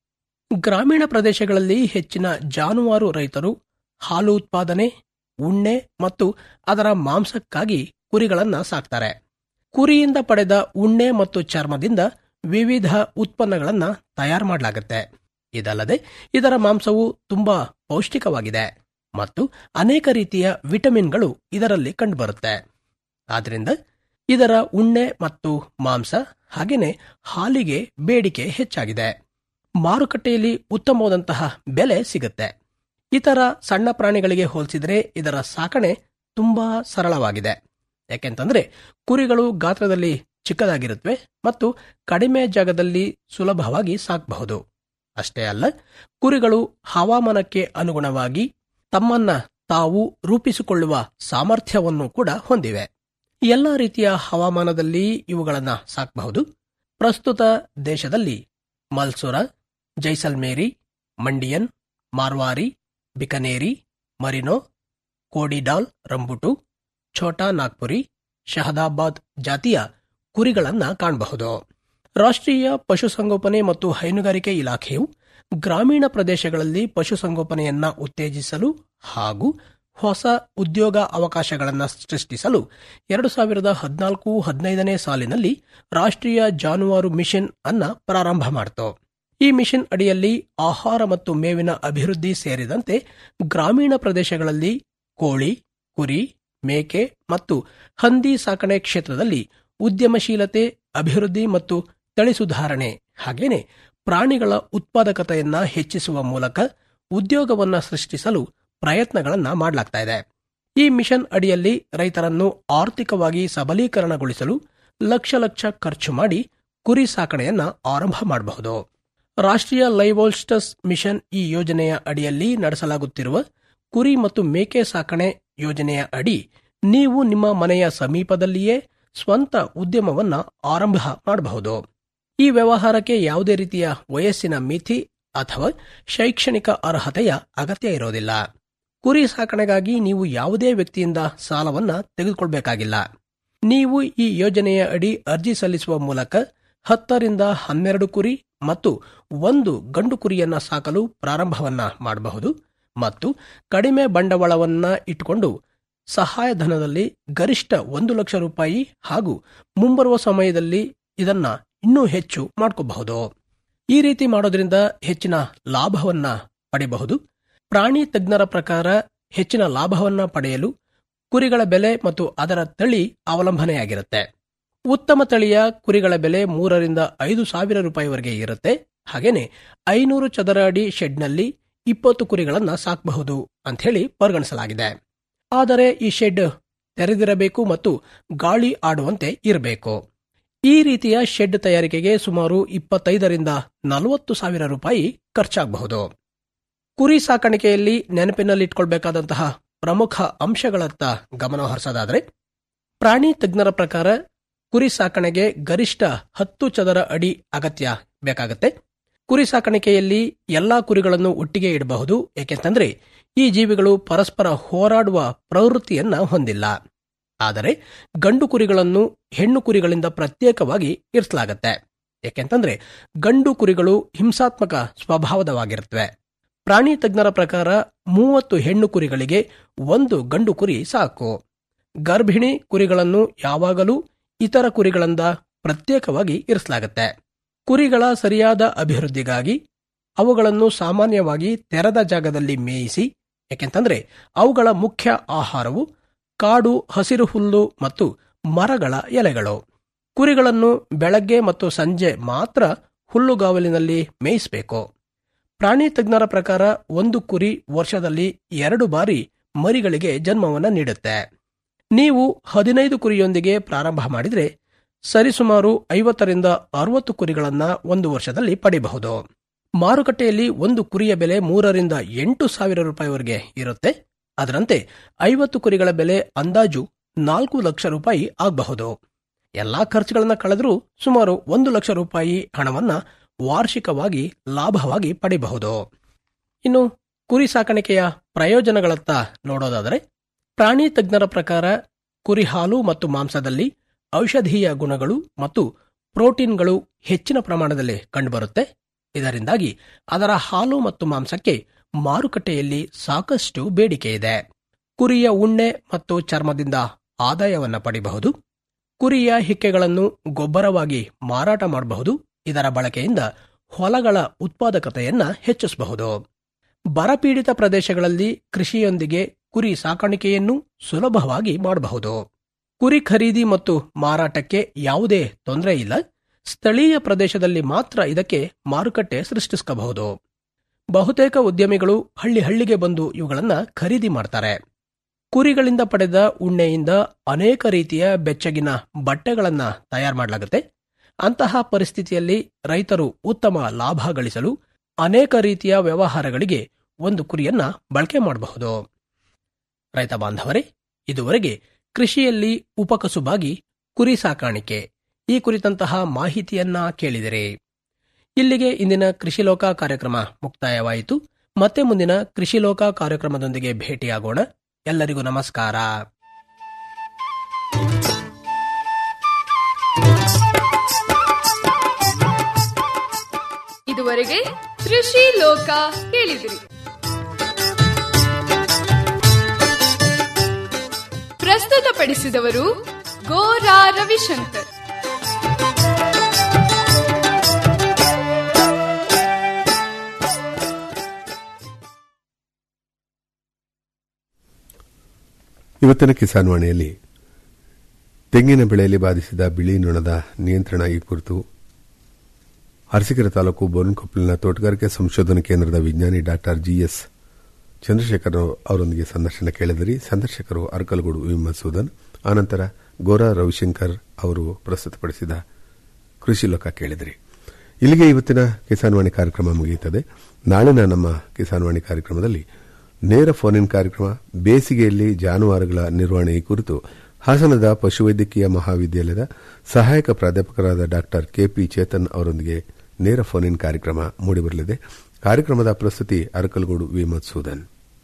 ಗ್ರಾಮೀಣ ಪ್ರದೇಶಗಳಲ್ಲಿ ಹೆಚ್ಚಿನ ಜಾನುವಾರು ರೈತರು ಹಾಲು ಉತ್ಪಾದನೆ ಉಣ್ಣೆ ಮತ್ತು ಅದರ ಮಾಂಸಕ್ಕಾಗಿ ಕುರಿಗಳನ್ನ ಸಾಕ್ತಾರೆ ಕುರಿಯಿಂದ ಪಡೆದ ಉಣ್ಣೆ ಮತ್ತು ಚರ್ಮದಿಂದ ವಿವಿಧ ಉತ್ಪನ್ನಗಳನ್ನ ತಯಾರು ಮಾಡಲಾಗುತ್ತೆ ಇದಲ್ಲದೆ ಇದರ ಮಾಂಸವು ತುಂಬಾ ಪೌಷ್ಟಿಕವಾಗಿದೆ ಮತ್ತು ಅನೇಕ ರೀತಿಯ ವಿಟಮಿನ್ಗಳು ಇದರಲ್ಲಿ ಕಂಡುಬರುತ್ತೆ ಆದ್ರಿಂದ ಇದರ ಉಣ್ಣೆ ಮತ್ತು ಮಾಂಸ ಹಾಗೆಯೇ ಹಾಲಿಗೆ ಬೇಡಿಕೆ ಹೆಚ್ಚಾಗಿದೆ ಮಾರುಕಟ್ಟೆಯಲ್ಲಿ ಉತ್ತಮವಾದಂತಹ ಬೆಲೆ ಸಿಗುತ್ತೆ ಇತರ ಸಣ್ಣ ಪ್ರಾಣಿಗಳಿಗೆ ಹೋಲಿಸಿದರೆ ಇದರ ಸಾಕಣೆ ತುಂಬಾ ಸರಳವಾಗಿದೆ ಯಾಕೆಂತಂದ್ರೆ ಕುರಿಗಳು ಗಾತ್ರದಲ್ಲಿ ಚಿಕ್ಕದಾಗಿರುತ್ತವೆ ಮತ್ತು ಕಡಿಮೆ ಜಾಗದಲ್ಲಿ ಸುಲಭವಾಗಿ ಸಾಕಬಹುದು ಅಷ್ಟೇ ಅಲ್ಲ ಕುರಿಗಳು ಹವಾಮಾನಕ್ಕೆ ಅನುಗುಣವಾಗಿ ತಮ್ಮನ್ನ ತಾವು ರೂಪಿಸಿಕೊಳ್ಳುವ ಸಾಮರ್ಥ್ಯವನ್ನು ಕೂಡ ಹೊಂದಿವೆ ಎಲ್ಲ ರೀತಿಯ ಹವಾಮಾನದಲ್ಲಿ ಇವುಗಳನ್ನ ಸಾಕಬಹುದು ಪ್ರಸ್ತುತ ದೇಶದಲ್ಲಿ ಮಲ್ಸುರ ಜೈಸಲ್ಮೇರಿ ಮಂಡಿಯನ್ ಮಾರ್ವಾರಿ ಬಿಕನೇರಿ ಮರಿನೋ ಕೋಡಿಡಾಲ್ ರಂಬುಟು ಛೋಟಾ ನಾಗ್ಪುರಿ ಶಹದಾಬಾದ್ ಜಾತಿಯ ಕುರಿಗಳನ್ನ ಕಾಣಬಹುದು ರಾಷ್ಟ್ರೀಯ ಪಶುಸಂಗೋಪನೆ ಮತ್ತು ಹೈನುಗಾರಿಕೆ ಇಲಾಖೆಯು ಗ್ರಾಮೀಣ ಪ್ರದೇಶಗಳಲ್ಲಿ ಪಶುಸಂಗೋಪನೆಯನ್ನ ಉತ್ತೇಜಿಸಲು ಹಾಗೂ ಹೊಸ ಉದ್ಯೋಗ ಅವಕಾಶಗಳನ್ನು ಸೃಷ್ಟಿಸಲು ಎರಡು ಸಾವಿರದ ಹದಿನಾಲ್ಕು ಹದಿನೈದನೇ ಸಾಲಿನಲ್ಲಿ ರಾಷ್ಟ್ರೀಯ ಜಾನುವಾರು ಮಿಷನ್ ಅನ್ನ ಪ್ರಾರಂಭ ಮಾಡಿತು ಈ ಮಿಷನ್ ಅಡಿಯಲ್ಲಿ ಆಹಾರ ಮತ್ತು ಮೇವಿನ ಅಭಿವೃದ್ಧಿ ಸೇರಿದಂತೆ ಗ್ರಾಮೀಣ ಪ್ರದೇಶಗಳಲ್ಲಿ ಕೋಳಿ ಕುರಿ ಮೇಕೆ ಮತ್ತು ಹಂದಿ ಸಾಕಣೆ ಕ್ಷೇತ್ರದಲ್ಲಿ ಉದ್ಯಮಶೀಲತೆ ಅಭಿವೃದ್ಧಿ ಮತ್ತು ತಳಿ ಸುಧಾರಣೆ ಹಾಗೇನೆ ಪ್ರಾಣಿಗಳ ಉತ್ಪಾದಕತೆಯನ್ನ ಹೆಚ್ಚಿಸುವ ಮೂಲಕ ಉದ್ಯೋಗವನ್ನ ಸೃಷ್ಟಿಸಲು ಪ್ರಯತ್ನಗಳನ್ನ ಮಾಡಲಾಗ್ತಾ ಇದೆ ಈ ಮಿಷನ್ ಅಡಿಯಲ್ಲಿ ರೈತರನ್ನು ಆರ್ಥಿಕವಾಗಿ ಸಬಲೀಕರಣಗೊಳಿಸಲು ಲಕ್ಷ ಲಕ್ಷ ಖರ್ಚು ಮಾಡಿ ಕುರಿ ಸಾಕಣೆಯನ್ನ ಆರಂಭ ಮಾಡಬಹುದು ರಾಷ್ಟ್ರೀಯ ಲೈವೋಲ್ಸ್ಟಸ್ ಮಿಷನ್ ಈ ಯೋಜನೆಯ ಅಡಿಯಲ್ಲಿ ನಡೆಸಲಾಗುತ್ತಿರುವ ಕುರಿ ಮತ್ತು ಮೇಕೆ ಸಾಕಣೆ ಯೋಜನೆಯ ಅಡಿ ನೀವು ನಿಮ್ಮ ಮನೆಯ ಸಮೀಪದಲ್ಲಿಯೇ ಸ್ವಂತ ಉದ್ಯಮವನ್ನ ಆರಂಭ ಮಾಡಬಹುದು ಈ ವ್ಯವಹಾರಕ್ಕೆ ಯಾವುದೇ ರೀತಿಯ ವಯಸ್ಸಿನ ಮಿತಿ ಅಥವಾ ಶೈಕ್ಷಣಿಕ ಅರ್ಹತೆಯ ಅಗತ್ಯ ಇರೋದಿಲ್ಲ ಕುರಿ ಸಾಕಣೆಗಾಗಿ ನೀವು ಯಾವುದೇ ವ್ಯಕ್ತಿಯಿಂದ ಸಾಲವನ್ನ ತೆಗೆದುಕೊಳ್ಬೇಕಾಗಿಲ್ಲ ನೀವು ಈ ಯೋಜನೆಯ ಅಡಿ ಅರ್ಜಿ ಸಲ್ಲಿಸುವ ಮೂಲಕ ಹತ್ತರಿಂದ ಹನ್ನೆರಡು ಕುರಿ ಮತ್ತು ಒಂದು ಗಂಡು ಕುರಿಯನ್ನ ಸಾಕಲು ಪ್ರಾರಂಭವನ್ನ ಮಾಡಬಹುದು ಮತ್ತು ಕಡಿಮೆ ಬಂಡವಾಳವನ್ನ ಇಟ್ಟುಕೊಂಡು ಸಹಾಯಧನದಲ್ಲಿ ಗರಿಷ್ಠ ಒಂದು ಲಕ್ಷ ರೂಪಾಯಿ ಹಾಗೂ ಮುಂಬರುವ ಸಮಯದಲ್ಲಿ ಇದನ್ನ ಇನ್ನೂ ಹೆಚ್ಚು ಮಾಡ್ಕೋಬಹುದು ಈ ರೀತಿ ಮಾಡೋದ್ರಿಂದ ಹೆಚ್ಚಿನ ಲಾಭವನ್ನ ಪಡೆಯಬಹುದು ಪ್ರಾಣಿ ತಜ್ಞರ ಪ್ರಕಾರ ಹೆಚ್ಚಿನ ಲಾಭವನ್ನ ಪಡೆಯಲು ಕುರಿಗಳ ಬೆಲೆ ಮತ್ತು ಅದರ ತಳಿ ಅವಲಂಬನೆಯಾಗಿರುತ್ತೆ ಉತ್ತಮ ತಳಿಯ ಕುರಿಗಳ ಬೆಲೆ ಮೂರರಿಂದ ಐದು ಸಾವಿರ ರೂಪಾಯಿವರೆಗೆ ಇರುತ್ತೆ ಹಾಗೇನೆ ಐನೂರು ಚದರ ಅಡಿ ಶೆಡ್ನಲ್ಲಿ ಇಪ್ಪತ್ತು ಕುರಿಗಳನ್ನ ಸಾಕಬಹುದು ಅಂತ ಹೇಳಿ ಪರಿಗಣಿಸಲಾಗಿದೆ ಆದರೆ ಈ ಶೆಡ್ ತೆರೆದಿರಬೇಕು ಮತ್ತು ಗಾಳಿ ಆಡುವಂತೆ ಇರಬೇಕು ಈ ರೀತಿಯ ಶೆಡ್ ತಯಾರಿಕೆಗೆ ಸುಮಾರು ಇಪ್ಪತ್ತೈದರಿಂದ ನಲವತ್ತು ಸಾವಿರ ರೂಪಾಯಿ ಖರ್ಚಾಗಬಹುದು ಕುರಿ ಸಾಕಾಣಿಕೆಯಲ್ಲಿ ನೆನಪಿನಲ್ಲಿಟ್ಕೊಳ್ಬೇಕಾದಂತಹ ಪ್ರಮುಖ ಅಂಶಗಳತ್ತ ಗಮನ ಹರಿಸೋದಾದ್ರೆ ಪ್ರಾಣಿ ತಜ್ಞರ ಪ್ರಕಾರ ಕುರಿ ಸಾಕಣೆಗೆ ಗರಿಷ್ಠ ಹತ್ತು ಚದರ ಅಡಿ ಅಗತ್ಯ ಬೇಕಾಗತ್ತೆ ಕುರಿ ಸಾಕಾಣಿಕೆಯಲ್ಲಿ ಎಲ್ಲಾ ಕುರಿಗಳನ್ನು ಒಟ್ಟಿಗೆ ಇಡಬಹುದು ಏಕೆಂತಂದ್ರೆ ಈ ಜೀವಿಗಳು ಪರಸ್ಪರ ಹೋರಾಡುವ ಪ್ರವೃತ್ತಿಯನ್ನ ಹೊಂದಿಲ್ಲ ಆದರೆ ಗಂಡು ಕುರಿಗಳನ್ನು ಹೆಣ್ಣು ಕುರಿಗಳಿಂದ ಪ್ರತ್ಯೇಕವಾಗಿ ಇರಿಸಲಾಗತ್ತೆ ಏಕೆಂತಂದ್ರೆ ಗಂಡು ಕುರಿಗಳು ಹಿಂಸಾತ್ಮಕ ಸ್ವಭಾವದವಾಗಿರುತ್ತವೆ ಪ್ರಾಣಿ ತಜ್ಞರ ಪ್ರಕಾರ ಮೂವತ್ತು ಹೆಣ್ಣು ಕುರಿಗಳಿಗೆ ಒಂದು ಗಂಡು ಕುರಿ ಸಾಕು ಗರ್ಭಿಣಿ ಕುರಿಗಳನ್ನು ಯಾವಾಗಲೂ ಇತರ ಕುರಿಗಳಿಂದ ಪ್ರತ್ಯೇಕವಾಗಿ ಇರಿಸಲಾಗುತ್ತೆ ಕುರಿಗಳ ಸರಿಯಾದ ಅಭಿವೃದ್ಧಿಗಾಗಿ ಅವುಗಳನ್ನು ಸಾಮಾನ್ಯವಾಗಿ ತೆರೆದ ಜಾಗದಲ್ಲಿ ಮೇಯಿಸಿ ಯಾಕೆಂತಂದ್ರೆ ಅವುಗಳ ಮುಖ್ಯ ಆಹಾರವು ಕಾಡು ಹಸಿರು ಹುಲ್ಲು ಮತ್ತು ಮರಗಳ ಎಲೆಗಳು ಕುರಿಗಳನ್ನು ಬೆಳಗ್ಗೆ ಮತ್ತು ಸಂಜೆ ಮಾತ್ರ ಹುಲ್ಲುಗಾವಲಿನಲ್ಲಿ ಮೇಯಿಸಬೇಕು ಪ್ರಾಣಿ ತಜ್ಞರ ಪ್ರಕಾರ ಒಂದು ಕುರಿ ವರ್ಷದಲ್ಲಿ ಎರಡು ಬಾರಿ ಮರಿಗಳಿಗೆ ಜನ್ಮವನ್ನು ನೀಡುತ್ತೆ ನೀವು ಹದಿನೈದು ಕುರಿಯೊಂದಿಗೆ ಪ್ರಾರಂಭ ಮಾಡಿದ್ರೆ ಸರಿಸುಮಾರು ಐವತ್ತರಿಂದ ಅರವತ್ತು ಕುರಿಗಳನ್ನ ಒಂದು ವರ್ಷದಲ್ಲಿ ಪಡೆಯಬಹುದು ಮಾರುಕಟ್ಟೆಯಲ್ಲಿ ಒಂದು ಕುರಿಯ ಬೆಲೆ ಮೂರರಿಂದ ಎಂಟು ಸಾವಿರ ರೂಪಾಯಿವರೆಗೆ ಇರುತ್ತೆ ಅದರಂತೆ ಐವತ್ತು ಕುರಿಗಳ ಬೆಲೆ ಅಂದಾಜು ನಾಲ್ಕು ಲಕ್ಷ ರೂಪಾಯಿ ಆಗಬಹುದು ಎಲ್ಲಾ ಖರ್ಚುಗಳನ್ನ ಕಳೆದರೂ ಸುಮಾರು ಒಂದು ಲಕ್ಷ ರೂಪಾಯಿ ಹಣವನ್ನ ವಾರ್ಷಿಕವಾಗಿ ಲಾಭವಾಗಿ ಪಡೆಯಬಹುದು ಇನ್ನು ಕುರಿ ಸಾಕಾಣಿಕೆಯ ಪ್ರಯೋಜನಗಳತ್ತ ನೋಡೋದಾದರೆ ಪ್ರಾಣಿ ತಜ್ಞರ ಪ್ರಕಾರ ಕುರಿ ಹಾಲು ಮತ್ತು ಮಾಂಸದಲ್ಲಿ ಔಷಧೀಯ ಗುಣಗಳು ಮತ್ತು ಪ್ರೋಟೀನ್ಗಳು ಹೆಚ್ಚಿನ ಪ್ರಮಾಣದಲ್ಲಿ ಕಂಡುಬರುತ್ತೆ ಇದರಿಂದಾಗಿ ಅದರ ಹಾಲು ಮತ್ತು ಮಾಂಸಕ್ಕೆ ಮಾರುಕಟ್ಟೆಯಲ್ಲಿ ಸಾಕಷ್ಟು ಬೇಡಿಕೆ ಇದೆ ಕುರಿಯ ಉಣ್ಣೆ ಮತ್ತು ಚರ್ಮದಿಂದ ಆದಾಯವನ್ನ ಪಡೆಯಬಹುದು ಕುರಿಯ ಹಿಕ್ಕೆಗಳನ್ನು ಗೊಬ್ಬರವಾಗಿ ಮಾರಾಟ ಮಾಡಬಹುದು ಇದರ ಬಳಕೆಯಿಂದ ಹೊಲಗಳ ಉತ್ಪಾದಕತೆಯನ್ನ ಹೆಚ್ಚಿಸಬಹುದು ಬರಪೀಡಿತ ಪ್ರದೇಶಗಳಲ್ಲಿ ಕೃಷಿಯೊಂದಿಗೆ ಕುರಿ ಸಾಕಾಣಿಕೆಯನ್ನು ಸುಲಭವಾಗಿ ಮಾಡಬಹುದು ಕುರಿ ಖರೀದಿ ಮತ್ತು ಮಾರಾಟಕ್ಕೆ ಯಾವುದೇ ತೊಂದರೆ ಇಲ್ಲ ಸ್ಥಳೀಯ ಪ್ರದೇಶದಲ್ಲಿ ಮಾತ್ರ ಇದಕ್ಕೆ ಮಾರುಕಟ್ಟೆ ಸೃಷ್ಟಿಸಬಹುದು ಬಹುತೇಕ ಉದ್ಯಮಿಗಳು ಹಳ್ಳಿ ಹಳ್ಳಿಗೆ ಬಂದು ಇವುಗಳನ್ನ ಖರೀದಿ ಮಾಡ್ತಾರೆ ಕುರಿಗಳಿಂದ ಪಡೆದ ಉಣ್ಣೆಯಿಂದ ಅನೇಕ ರೀತಿಯ ಬೆಚ್ಚಗಿನ ಬಟ್ಟೆಗಳನ್ನ ತಯಾರು ಮಾಡಲಾಗುತ್ತೆ ಅಂತಹ ಪರಿಸ್ಥಿತಿಯಲ್ಲಿ ರೈತರು ಉತ್ತಮ ಲಾಭ ಗಳಿಸಲು ಅನೇಕ ರೀತಿಯ ವ್ಯವಹಾರಗಳಿಗೆ ಒಂದು ಕುರಿಯನ್ನ ಬಳಕೆ ಮಾಡಬಹುದು ರೈತ ಬಾಂಧವರೇ ಇದುವರೆಗೆ ಕೃಷಿಯಲ್ಲಿ ಉಪಕಸುಬಾಗಿ ಕುರಿ ಸಾಕಾಣಿಕೆ ಈ ಕುರಿತಂತಹ ಮಾಹಿತಿಯನ್ನ ಕೇಳಿದಿರಿ ಇಲ್ಲಿಗೆ ಇಂದಿನ ಕೃಷಿ ಲೋಕ ಕಾರ್ಯಕ್ರಮ ಮುಕ್ತಾಯವಾಯಿತು ಮತ್ತೆ ಮುಂದಿನ ಕೃಷಿ ಲೋಕ ಕಾರ್ಯಕ್ರಮದೊಂದಿಗೆ ಭೇಟಿಯಾಗೋಣ ಎಲ್ಲರಿಗೂ ನಮಸ್ಕಾರ ಇದುವರೆಗೆ ಕೃಷಿ ಲೋಕ ಕೇಳಿದಿರಿ ಪ್ರಸ್ತುತಪಡಿಸಿದವರು ಗೋರಾ ರವಿಶಂಕರ್ ಇವತ್ತಿನ ಕಿಸಾನ್ ವಾಣಿಯಲ್ಲಿ ತೆಂಗಿನ ಬೆಳೆಯಲ್ಲಿ ಬಾಧಿಸಿದ ಬಿಳಿ ನೊಣದ ನಿಯಂತ್ರಣ ಈ ಕುರಿತು ಅರಸೀಕೆರೆ ತಾಲೂಕು ಬೋರ್ನ್ಕೊಪ್ಪಲಿನ ತೋಟಗಾರಿಕೆ ಸಂಶೋಧನಾ ಕೇಂದ್ರದ ವಿಜ್ಞಾನಿ ಡಾಕ್ಟರ್ ಜಿಎಸ್ ಚಂದ್ರಶೇಖರ್ ಅವರೊಂದಿಗೆ ಸಂದರ್ಶನ ಕೇಳಿದಿರಿ ಸಂದರ್ಶಕರು ಅರ್ಕಲ್ಗೂಡು ವಿ ಮಸೂದನ್ ಆನಂತರ ಗೋರಾ ರವಿಶಂಕರ್ ಅವರು ಪ್ರಸ್ತುತಪಡಿಸಿದ ಕೃಷಿ ಲೋಕ ಕೇಳಿದಿರಿ ಇಲ್ಲಿಗೆ ಇವತ್ತಿನ ಕಿಸಾನ್ ವಾಣಿ ಕಾರ್ಯಕ್ರಮ ಮುಗಿಯುತ್ತದೆ ನಾಳಿನ ನಮ್ಮ ಕಿಸಾನ್ ವಾಣಿ ಕಾರ್ಯಕ್ರಮದಲ್ಲಿ ನೇರ ಫೋನ್ ಇನ್ ಕಾರ್ಯಕ್ರಮ ಬೇಸಿಗೆಯಲ್ಲಿ ಜಾನುವಾರುಗಳ ನಿರ್ವಹಣೆ ಈ ಕುರಿತು ಹಾಸನದ ಪಶುವೈದ್ಯಕೀಯ ಮಹಾವಿದ್ಯಾಲಯದ ಸಹಾಯಕ ಪ್ರಾಧ್ಯಾಪಕರಾದ ಡಾಕ್ಟರ್ ಕೆಪಿ ಚೇತನ್ ಅವರೊಂದಿಗೆ ನೇರ ಫೋನ್ ಇನ್ ಕಾರ್ಯಕ್ರಮ ಮೂಡಿಬರಲಿದೆ ಕಾರ್ಯಕ್ರಮದ ಪ್ರಸ್ತುತಿ ಅರಕಲ್ಗೂಡು ವಿ ಮಧುಸೂದನ್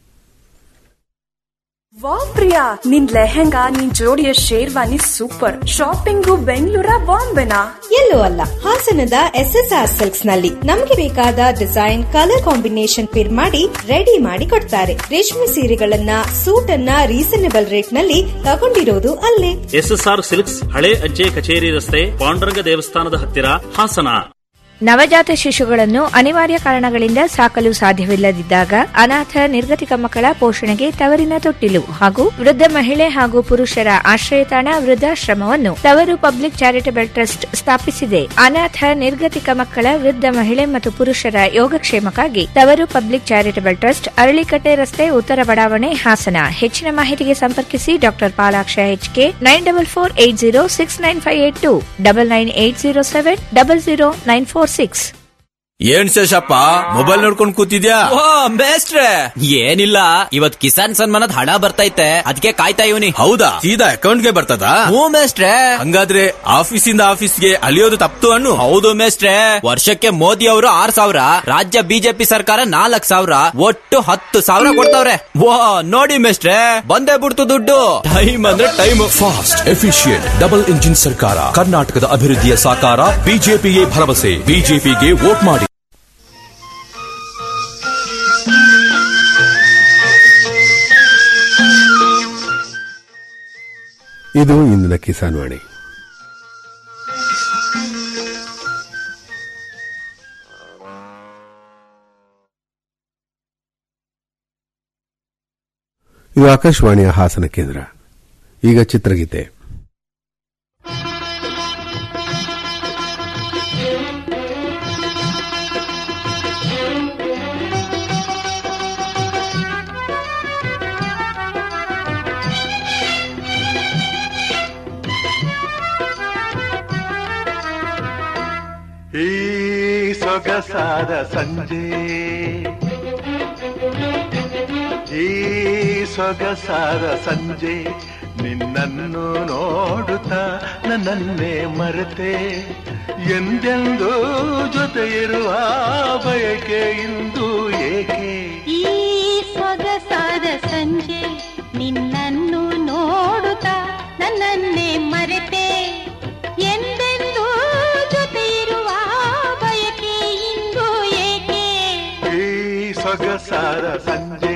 ವಾವ್ ಪ್ರಿಯಾ ನಿನ್ ಲೆಹೆಂಗಾ ನಿನ್ ಜೋಡಿಯ ಶೇರ್ವಾನಿ ಸೂಪರ್ ಶಾಪಿಂಗು ಬೆಂಗಳೂರ ಬಾಂಬೆನಾ ಎಲ್ಲೂ ಅಲ್ಲ ಹಾಸನದ ಎಸ್ ಎಸ್ ಆರ್ ಸಿಲ್ಕ್ಸ್ ನಲ್ಲಿ ನಮಗೆ ಬೇಕಾದ ಡಿಸೈನ್ ಕಲರ್ ಕಾಂಬಿನೇಷನ್ ಪಿರ್ ಮಾಡಿ ರೆಡಿ ಮಾಡಿ ಕೊಡ್ತಾರೆ ರೇಷ್ಮೆ ಸೀರೆಗಳನ್ನ ಸೂಟ್ ಅನ್ನ ರೀಸನೇಬಲ್ ರೇಟ್ ನಲ್ಲಿ ತಗೊಂಡಿರೋದು ಅಲ್ಲೇ ಎಸ್ಎಸ್ಆರ್ ಸಿಲ್ಕ್ಸ್ ಹಳೆ ಅಜ್ಜೆ ಕಚೇರಿ ರಸ್ತೆ ಪಾಂಡುರಂಗ ದೇವಸ್ಥಾನದ ಹತ್ತಿರ ಹಾಸನ ನವಜಾತ ಶಿಶುಗಳನ್ನು ಅನಿವಾರ್ಯ ಕಾರಣಗಳಿಂದ ಸಾಕಲು ಸಾಧ್ಯವಿಲ್ಲದಿದ್ದಾಗ ಅನಾಥ ನಿರ್ಗತಿಕ ಮಕ್ಕಳ ಪೋಷಣೆಗೆ ತವರಿನ ತೊಟ್ಟಿಲು ಹಾಗೂ ವೃದ್ಧ ಮಹಿಳೆ ಹಾಗೂ ಪುರುಷರ ಆಶ್ರಯತಾಣ ವೃದ್ಧಾಶ್ರಮವನ್ನು ತವರು ಪಬ್ಲಿಕ್ ಚಾರಿಟಬಲ್ ಟ್ರಸ್ಟ್ ಸ್ಥಾಪಿಸಿದೆ ಅನಾಥ ನಿರ್ಗತಿಕ ಮಕ್ಕಳ ವೃದ್ಧ ಮಹಿಳೆ ಮತ್ತು ಪುರುಷರ ಯೋಗಕ್ಷೇಮಕ್ಕಾಗಿ ತವರು ಪಬ್ಲಿಕ್ ಚಾರಿಟಬಲ್ ಟ್ರಸ್ಟ್ ಅರಳಿಕಟ್ಟೆ ರಸ್ತೆ ಉತ್ತರ ಬಡಾವಣೆ ಹಾಸನ ಹೆಚ್ಚಿನ ಮಾಹಿತಿಗೆ ಸಂಪರ್ಕಿಸಿ doctor Palaksha H K nine double four eight zero six nine five eight two double nine eight zero seven double zero nine four six N Sheshappa mobile ನೋಡ್ಕೊಂಡ್ ಕೂತಿದ್ಯಾ ಓ ಮೇಸ್ಟ್ರೆ ಏನಿಲ್ಲ ಇವತ್ ಕಿಸಾನ್ ಸನ್ಮಾನದ ಹಣ ಬರ್ತೈತೆ ಅದಕ್ಕೆ ಕಾಯ್ತಾ ಇವನಿ ಹೌದಾ ಸೀದಾ ಅಕೌಂಟ್ಗೆ ಬರ್ತದ ಹ್ಞೂ ಮೇಸ್ಟ್ರೆ ಹಂಗಾದ್ರೆ ಆಫೀಸಿಂದ ಆಫೀಸ್ಗೆ ಅಲಿಯೋದು ತಪ್ತು ಅನ್ನು ಹೌದು ಮೇಸ್ಟ್ರೆ ವರ್ಷಕ್ಕೆ ಮೋದಿ ಅವರು ಆರ್ ಸಾವಿರ ರಾಜ್ಯ ಬಿಜೆಪಿ ಸರ್ಕಾರ ನಾಲ್ಕ್ ಸಾವಿರ ಒಟ್ಟು ಹತ್ತು ಸಾವಿರ ಕೊಡ್ತಾವ್ರೆ ವಾ ನೋಡಿ ಮೇಸ್ಟ್ರೆ ಬಂದೇ ಬಿಡ್ತು ದುಡ್ಡು ಟೈಮ್ ಅಂದ್ರೆ time fast efficient double engine ಸರ್ಕಾರ ಕರ್ನಾಟಕದ ಅಭಿವೃದ್ಧಿಯ ಸಾಕಾರ ಬಿಜೆಪಿಗೆ ಭರವಸೆ ಬಿಜೆಪಿಗೆ ವೋಟ್ ಮಾಡಿ ಇದು ಇಂದಿನ ಕಿಸಾನ್ ವಾಣಿ ಇದು ಆಕಾಶವಾಣಿಯ ಹಾಸನ ಕೇಂದ್ರ ಈಗ ಚಿತ್ರಗೀತೆ ಈ ಸೊಗಸಾದ ಸಂಜೆ ಈ ಸೊಗಸಾದ ಸಂಜೆ ನಿನ್ನನ್ನು ನೋಡುತ್ತಾ ನನ್ನನ್ನೇ ಮರೆತೆ ಎಂದೆಂದೂ ಜೊತೆ ಇರುವ ಬಯಕೆ ಇಂದು ಏಕೆ ಈ ಸೊಗಸಾದ ಸಂಜೆ ನಿನ್ನನ್ನು ನೋಡುತ್ತಾ ನನ್ನನ್ನೇ ಮರೆತೆ ಎಂದೆಂದೂ ಜೊತೆ ಇರುವ ಬಯಕೆ ಇಂದು ಏಕೆ ಈ ಸೊಗಸಾದ ಸಂಜೆ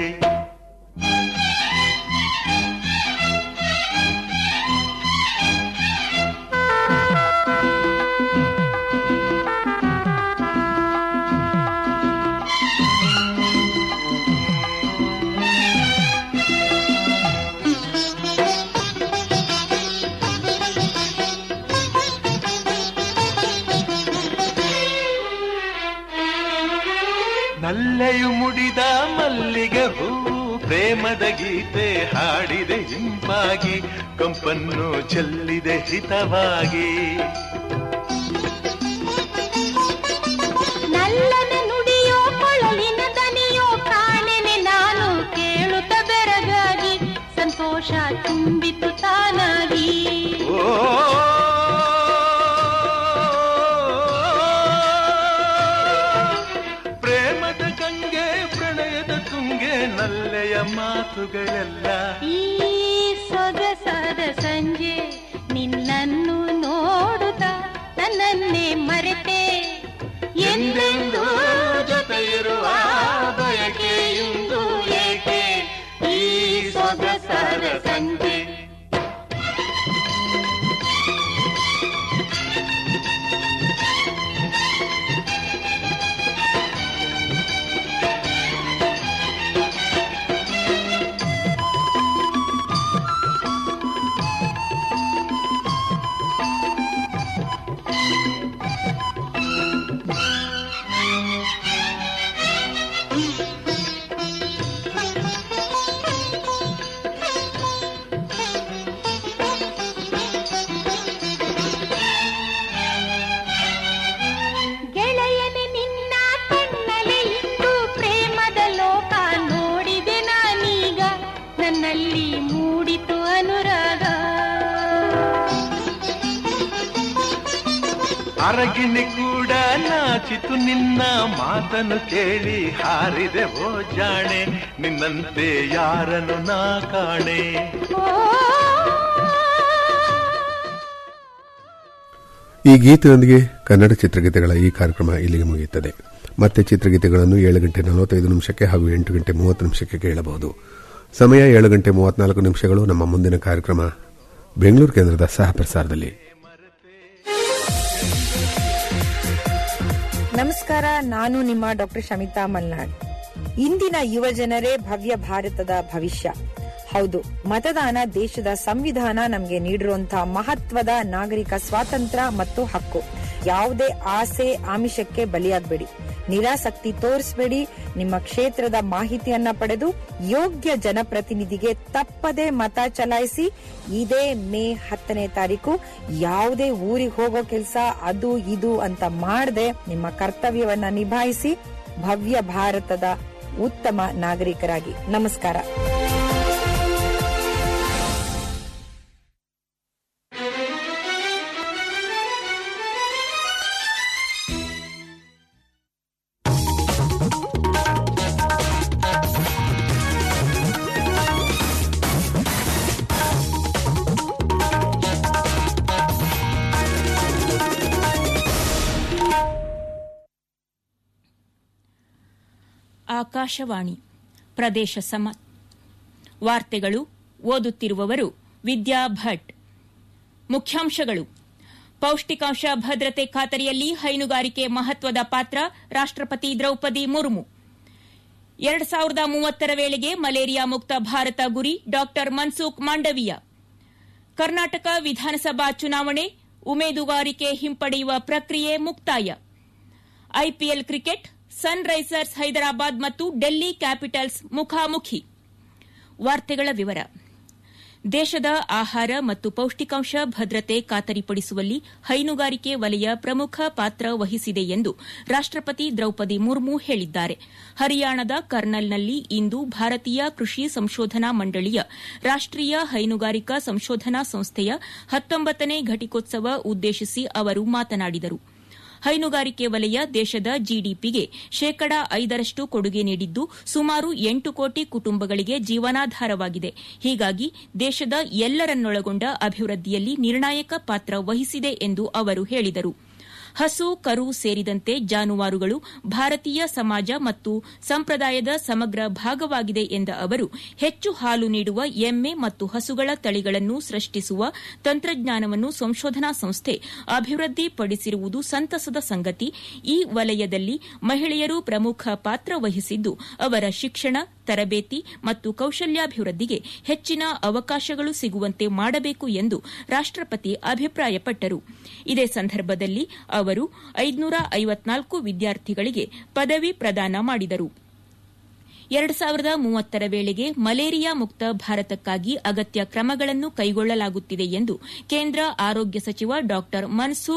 ನಲ್ಲೆಯು ಮುಡಿದ ಮಲ್ಲಿಗೆ ಹೂ ಪ್ರೇಮದ ಗೀತೆ ಹಾಡಿದೆ ಹಿಂಪಾಗಿ ಕಂಪನ್ನು ಚೆಲ್ಲಿದೆ ಹಿತವಾಗಿ ನಲ್ಲನ ನುಡಿಯೋ ಕೊಳಲಿನ ದನಿಯೋ ಕಾಣೆನೆ ನಾನು ಕೇಳುತ್ತ ಬೆರಗಾಗಿ ಸಂತೋಷ ತುಂಬಿತು ತಾನಾಗಿ ಓ ಪ್ರೇಮದ ಗಂಗೆ ಪ್ರಣಯದ ತುಂಗೆ ನಲ್ಲೆಯ ಮಾತುಗಳೆಲ್ಲ ಈ ಸೊಗಸಾದ ಸಂಜೆ ನಿನ್ನನ್ನು ನೋಡುತ್ತಾ ನನ್ನನ್ನೇ ಮರೆತೆ ಎಂದೆಂದೂ ಜೊತೆ ಇರುವ ಬಯಕೆ ಇಂದು ಏಕೆ ಈ ಸೊಗಸಾದ ಸಂಜೆ ಗೆಳೆಯನೆ ನಿನ್ನ ಕಣ್ಣಲ್ಲಿ ಇಂದು ಪ್ರೇಮದ ಲೋಕ ನೋಡಿದೆ ನಾನೀಗ ನನ್ನಲ್ಲಿ ಮೂಡಿತು ಅನುರಾಗ ಅರಗಿನಿ ಕೂಡ ನಾಚಿತು ನಿನ್ನ ಮಾತನ್ನು ಕೇಳಿ ಹಾರಿದೆ ಓ ಜಾಣೆ ನಿನ್ನಂತೆ ಯಾರನ್ನು ನಾ ಕಾಣೆ ಈ ಗೀತೆಯೊಂದಿಗೆ ಕನ್ನಡ ಚಿತ್ರಗೀತೆಗಳ ಈ ಕಾರ್ಯಕ್ರಮ ಇಲ್ಲಿಗೆ ಮುಗಿಯುತ್ತದೆ ಮತ್ತೆ ಚಿತ್ರಗೀತೆಗಳನ್ನು ಏಳು ಗಂಟೆ ನಲವತ್ತೈದು ನಿಮಿಷಕ್ಕೆ ಹಾಗೂ ಎಂಟು ಗಂಟೆ ಮೂವತ್ತು ನಿಮಿಷಕ್ಕೆ ಕೇಳಬಹುದು ಸಮಯ ಏಳು ಗಂಟೆ ಮೂವತ್ನಾಲ್ಕು ನಿಮಿಷಗಳು ನಮ್ಮ ಮುಂದಿನ ಕಾರ್ಯಕ್ರಮ ಬೆಂಗಳೂರು ಕೇಂದ್ರದ ಸಹ ಪ್ರಸಾರದಲ್ಲಿ ನಮಸ್ಕಾರ ನಾನು ನಿಮ್ಮ ಡಾಕ್ಟರ್ ಶಮಿತಾ ಮಲ್ನಾಡ್ ಇಂದಿನ ಯುವ ಜನರೇ ಭವ್ಯ ಭಾರತದ ಭವಿಷ್ಯ ಹೌದು ಮತದಾನ ದೇಶದ ಸಂವಿಧಾನ ನಮಗೆ ನೀಡಿರುವಂತಹ ಮಹತ್ವದ ನಾಗರಿಕ ಸ್ವಾತಂತ್ರ್ಯ ಮತ್ತು ಹಕ್ಕು ಯಾವುದೇ ಆಸೆ ಆಮಿಷಕ್ಕೆ ಬಲಿಯಾಗಬೇಡಿ ನಿರಾಸಕ್ತಿ ತೋರಿಸಬೇಡಿ ನಿಮ್ಮ ಕ್ಷೇತ್ರದ ಮಾಹಿತಿಯನ್ನ ಪಡೆದು ಯೋಗ್ಯ ಜನಪ್ರತಿನಿಧಿಗೆ ತಪ್ಪದೆ ಮತ ಚಲಾಯಿಸಿ ಇದೇ ಮೇ ಹತ್ತನೇ ತಾರೀಕು ಯಾವುದೇ ಊರಿಗೆ ಹೋಗೋ ಕೆಲಸ ಅದು ಇದು ಅಂತ ಮಾಡದೆ ನಿಮ್ಮ ಕರ್ತವ್ಯವನ್ನ ನಿಭಾಯಿಸಿ ಭವ್ಯ ಭಾರತದ ಉತ್ತಮ ನಾಗರಿಕರಾಗಿ ನಮಸ್ಕಾರ ಆಕಾಶವಾಣಿ ಪ್ರದೇಶ ಸಮ ವಾರ್ತೆಗಳು ಓದುತ್ತಿರುವವರು ವಿದ್ಯಾ ಭಟ್ ಮುಖ್ಯಾಂಶಗಳು ಪೌಷ್ಟಿಕಾಂಶ ಭದ್ರತೆ ಖಾತರಿಯಲ್ಲಿ ಹೈನುಗಾರಿಕೆ ಮಹತ್ವದ ಪಾತ್ರ ರಾಷ್ಟ್ರಪತಿ ದ್ರೌಪದಿ ಮುರ್ಮು ಎರಡು ಸಾವಿರದ ಮೂವತ್ತರ ವೇಳೆಗೆ ಮಲೇರಿಯಾ ಮುಕ್ತ ಭಾರತ ಗುರಿ ಡಾ ಮನ್ಸುಖ್ ಮಾಂಡವೀಯ ಕರ್ನಾಟಕ ವಿಧಾನಸಭಾ ಚುನಾವಣೆ ಉಮೇದುವಾರಿಕೆ ಹಿಂಪಡೆಯುವ ಪ್ರಕ್ರಿಯೆ ಮುಕ್ತಾಯ IPL cricket Sunrisers Hyderabad ಮತ್ತು ಡೆಲ್ಲಿ ಕ್ಯಾಪಿಟಲ್ಸ್ ಮುಖಾಮುಖಿ ವಾರ್ತೆಗಳ ವಿವರ ದೇಶದ ಆಹಾರ ಮತ್ತು ಪೌಷ್ಟಿಕಾಂಶ ಭದ್ರತೆ ಖಾತರಿಪಡಿಸುವಲ್ಲಿ ಹೈನುಗಾರಿಕೆ ವಲಯ ಪ್ರಮುಖ ಪಾತ್ರ ವಹಿಸಿದೆ ಎಂದು ರಾಷ್ಟಪತಿ ದ್ರೌಪದಿ ಮುರ್ಮು ಹೇಳಿದ್ದಾರೆ ಹರಿಯಾಣದ ಕರ್ನಲ್ನಲ್ಲಿ ಇಂದು ಭಾರತೀಯ ಕೃಷಿ ಸಂಶೋಧನಾ ಮಂಡಳಿಯ ರಾಷ್ಟೀಯ ಹೈನುಗಾರಿಕಾ ಸಂಶೋಧನಾ ಸಂಸ್ಥೆಯ ಹತ್ತೊಂಬತ್ತನೇ ಘಟಿಕೋತ್ಸವ ಉದ್ದೇಶಿಸಿ ಅವರು ಮಾತನಾಡಿದರು ಹೈನುಗಾರಿಕೆ ವಲಯ ದೇಶದ ಜಿಡಿಪಿಗೆ ಶೇಕಡಾ ಐದರಷ್ಟು ಕೊಡುಗೆ ನೀಡಿದ್ದು ಸುಮಾರು ಎಂಟು ಕೋಟಿ ಕುಟುಂಬಗಳಿಗೆ ಜೀವನಾಧಾರವಾಗಿದೆ ಹೀಗಾಗಿ ದೇಶದ ಎಲ್ಲರನ್ನೊಳಗೊಂಡ ಅಭಿವೃದ್ಧಿಯಲ್ಲಿ ನಿರ್ಣಾಯಕ ಪಾತ್ರ ವಹಿಸಿದೆ ಎಂದು ಅವರು ಹೇಳಿದರು ಹಸು ಕರು ಸೇರಿದಂತೆ ಜಾನುವಾರುಗಳು ಭಾರತೀಯ ಸಮಾಜ ಮತ್ತು ಸಂಪ್ರದಾಯದ ಸಮಗ್ರ ಭಾಗವಾಗಿದೆ ಎಂದ ಅವರು ಹೆಚ್ಚು ಹಾಲು ನೀಡುವ ಎಮ್ಮೆ ಮತ್ತು ಹಸುಗಳ ತಳಿಗಳನ್ನು ಸೃಷ್ಟಿಸುವ ತಂತ್ರಜ್ಞಾನವನ್ನು ಸಂಶೋಧನಾ ಸಂಸ್ಥೆ ಅಭಿವೃದ್ಧಿಪಡಿಸಿರುವುದು ಸಂತಸದ ಸಂಗತಿ ಈ ವಲಯದಲ್ಲಿ ಮಹಿಳೆಯರು ಪ್ರಮುಖ ಪಾತ್ರ ವಹಿಸಿದ್ದು ಅವರ ಶಿಕ್ಷಣ ತರಬೇತಿ ಮತ್ತು ಕೌಶಲ್ಯಾಭಿವೃದ್ಧಿಗೆ ಹೆಚ್ಚಿನ ಅವಕಾಶಗಳು ಸಿಗುವಂತೆ ಮಾಡಬೇಕು ಎಂದು ರಾಷ್ಟಪತಿ ಅಭಿಪ್ರಾಯಪಟ್ಟರು ಇದೇ ಸಂದರ್ಭದಲ್ಲಿ ಅವರು ಐದುನೂರ ಐವತ್ನಾಲ್ಕು ವಿದ್ಯಾರ್ಥಿಗಳಿಗೆ ಪದವಿ ಪ್ರದಾನ ಮಾಡಿದರು ಎರಡು ಸಾವಿರದ ಮೂವತ್ತರ ವೇಳೆಗೆ ಮಲೇರಿಯಾ ಮುಕ್ತ ಭಾರತಕ್ಕಾಗಿ ಅಗತ್ಯ ಕ್ರಮಗಳನ್ನು ಕೈಗೊಳ್ಳಲಾಗುತ್ತಿದೆ ಎಂದು ಕೇಂದ್ರ ಆರೋಗ್ಯ ಸಚಿವ ಡಾ ಮನ್ಸುಖ್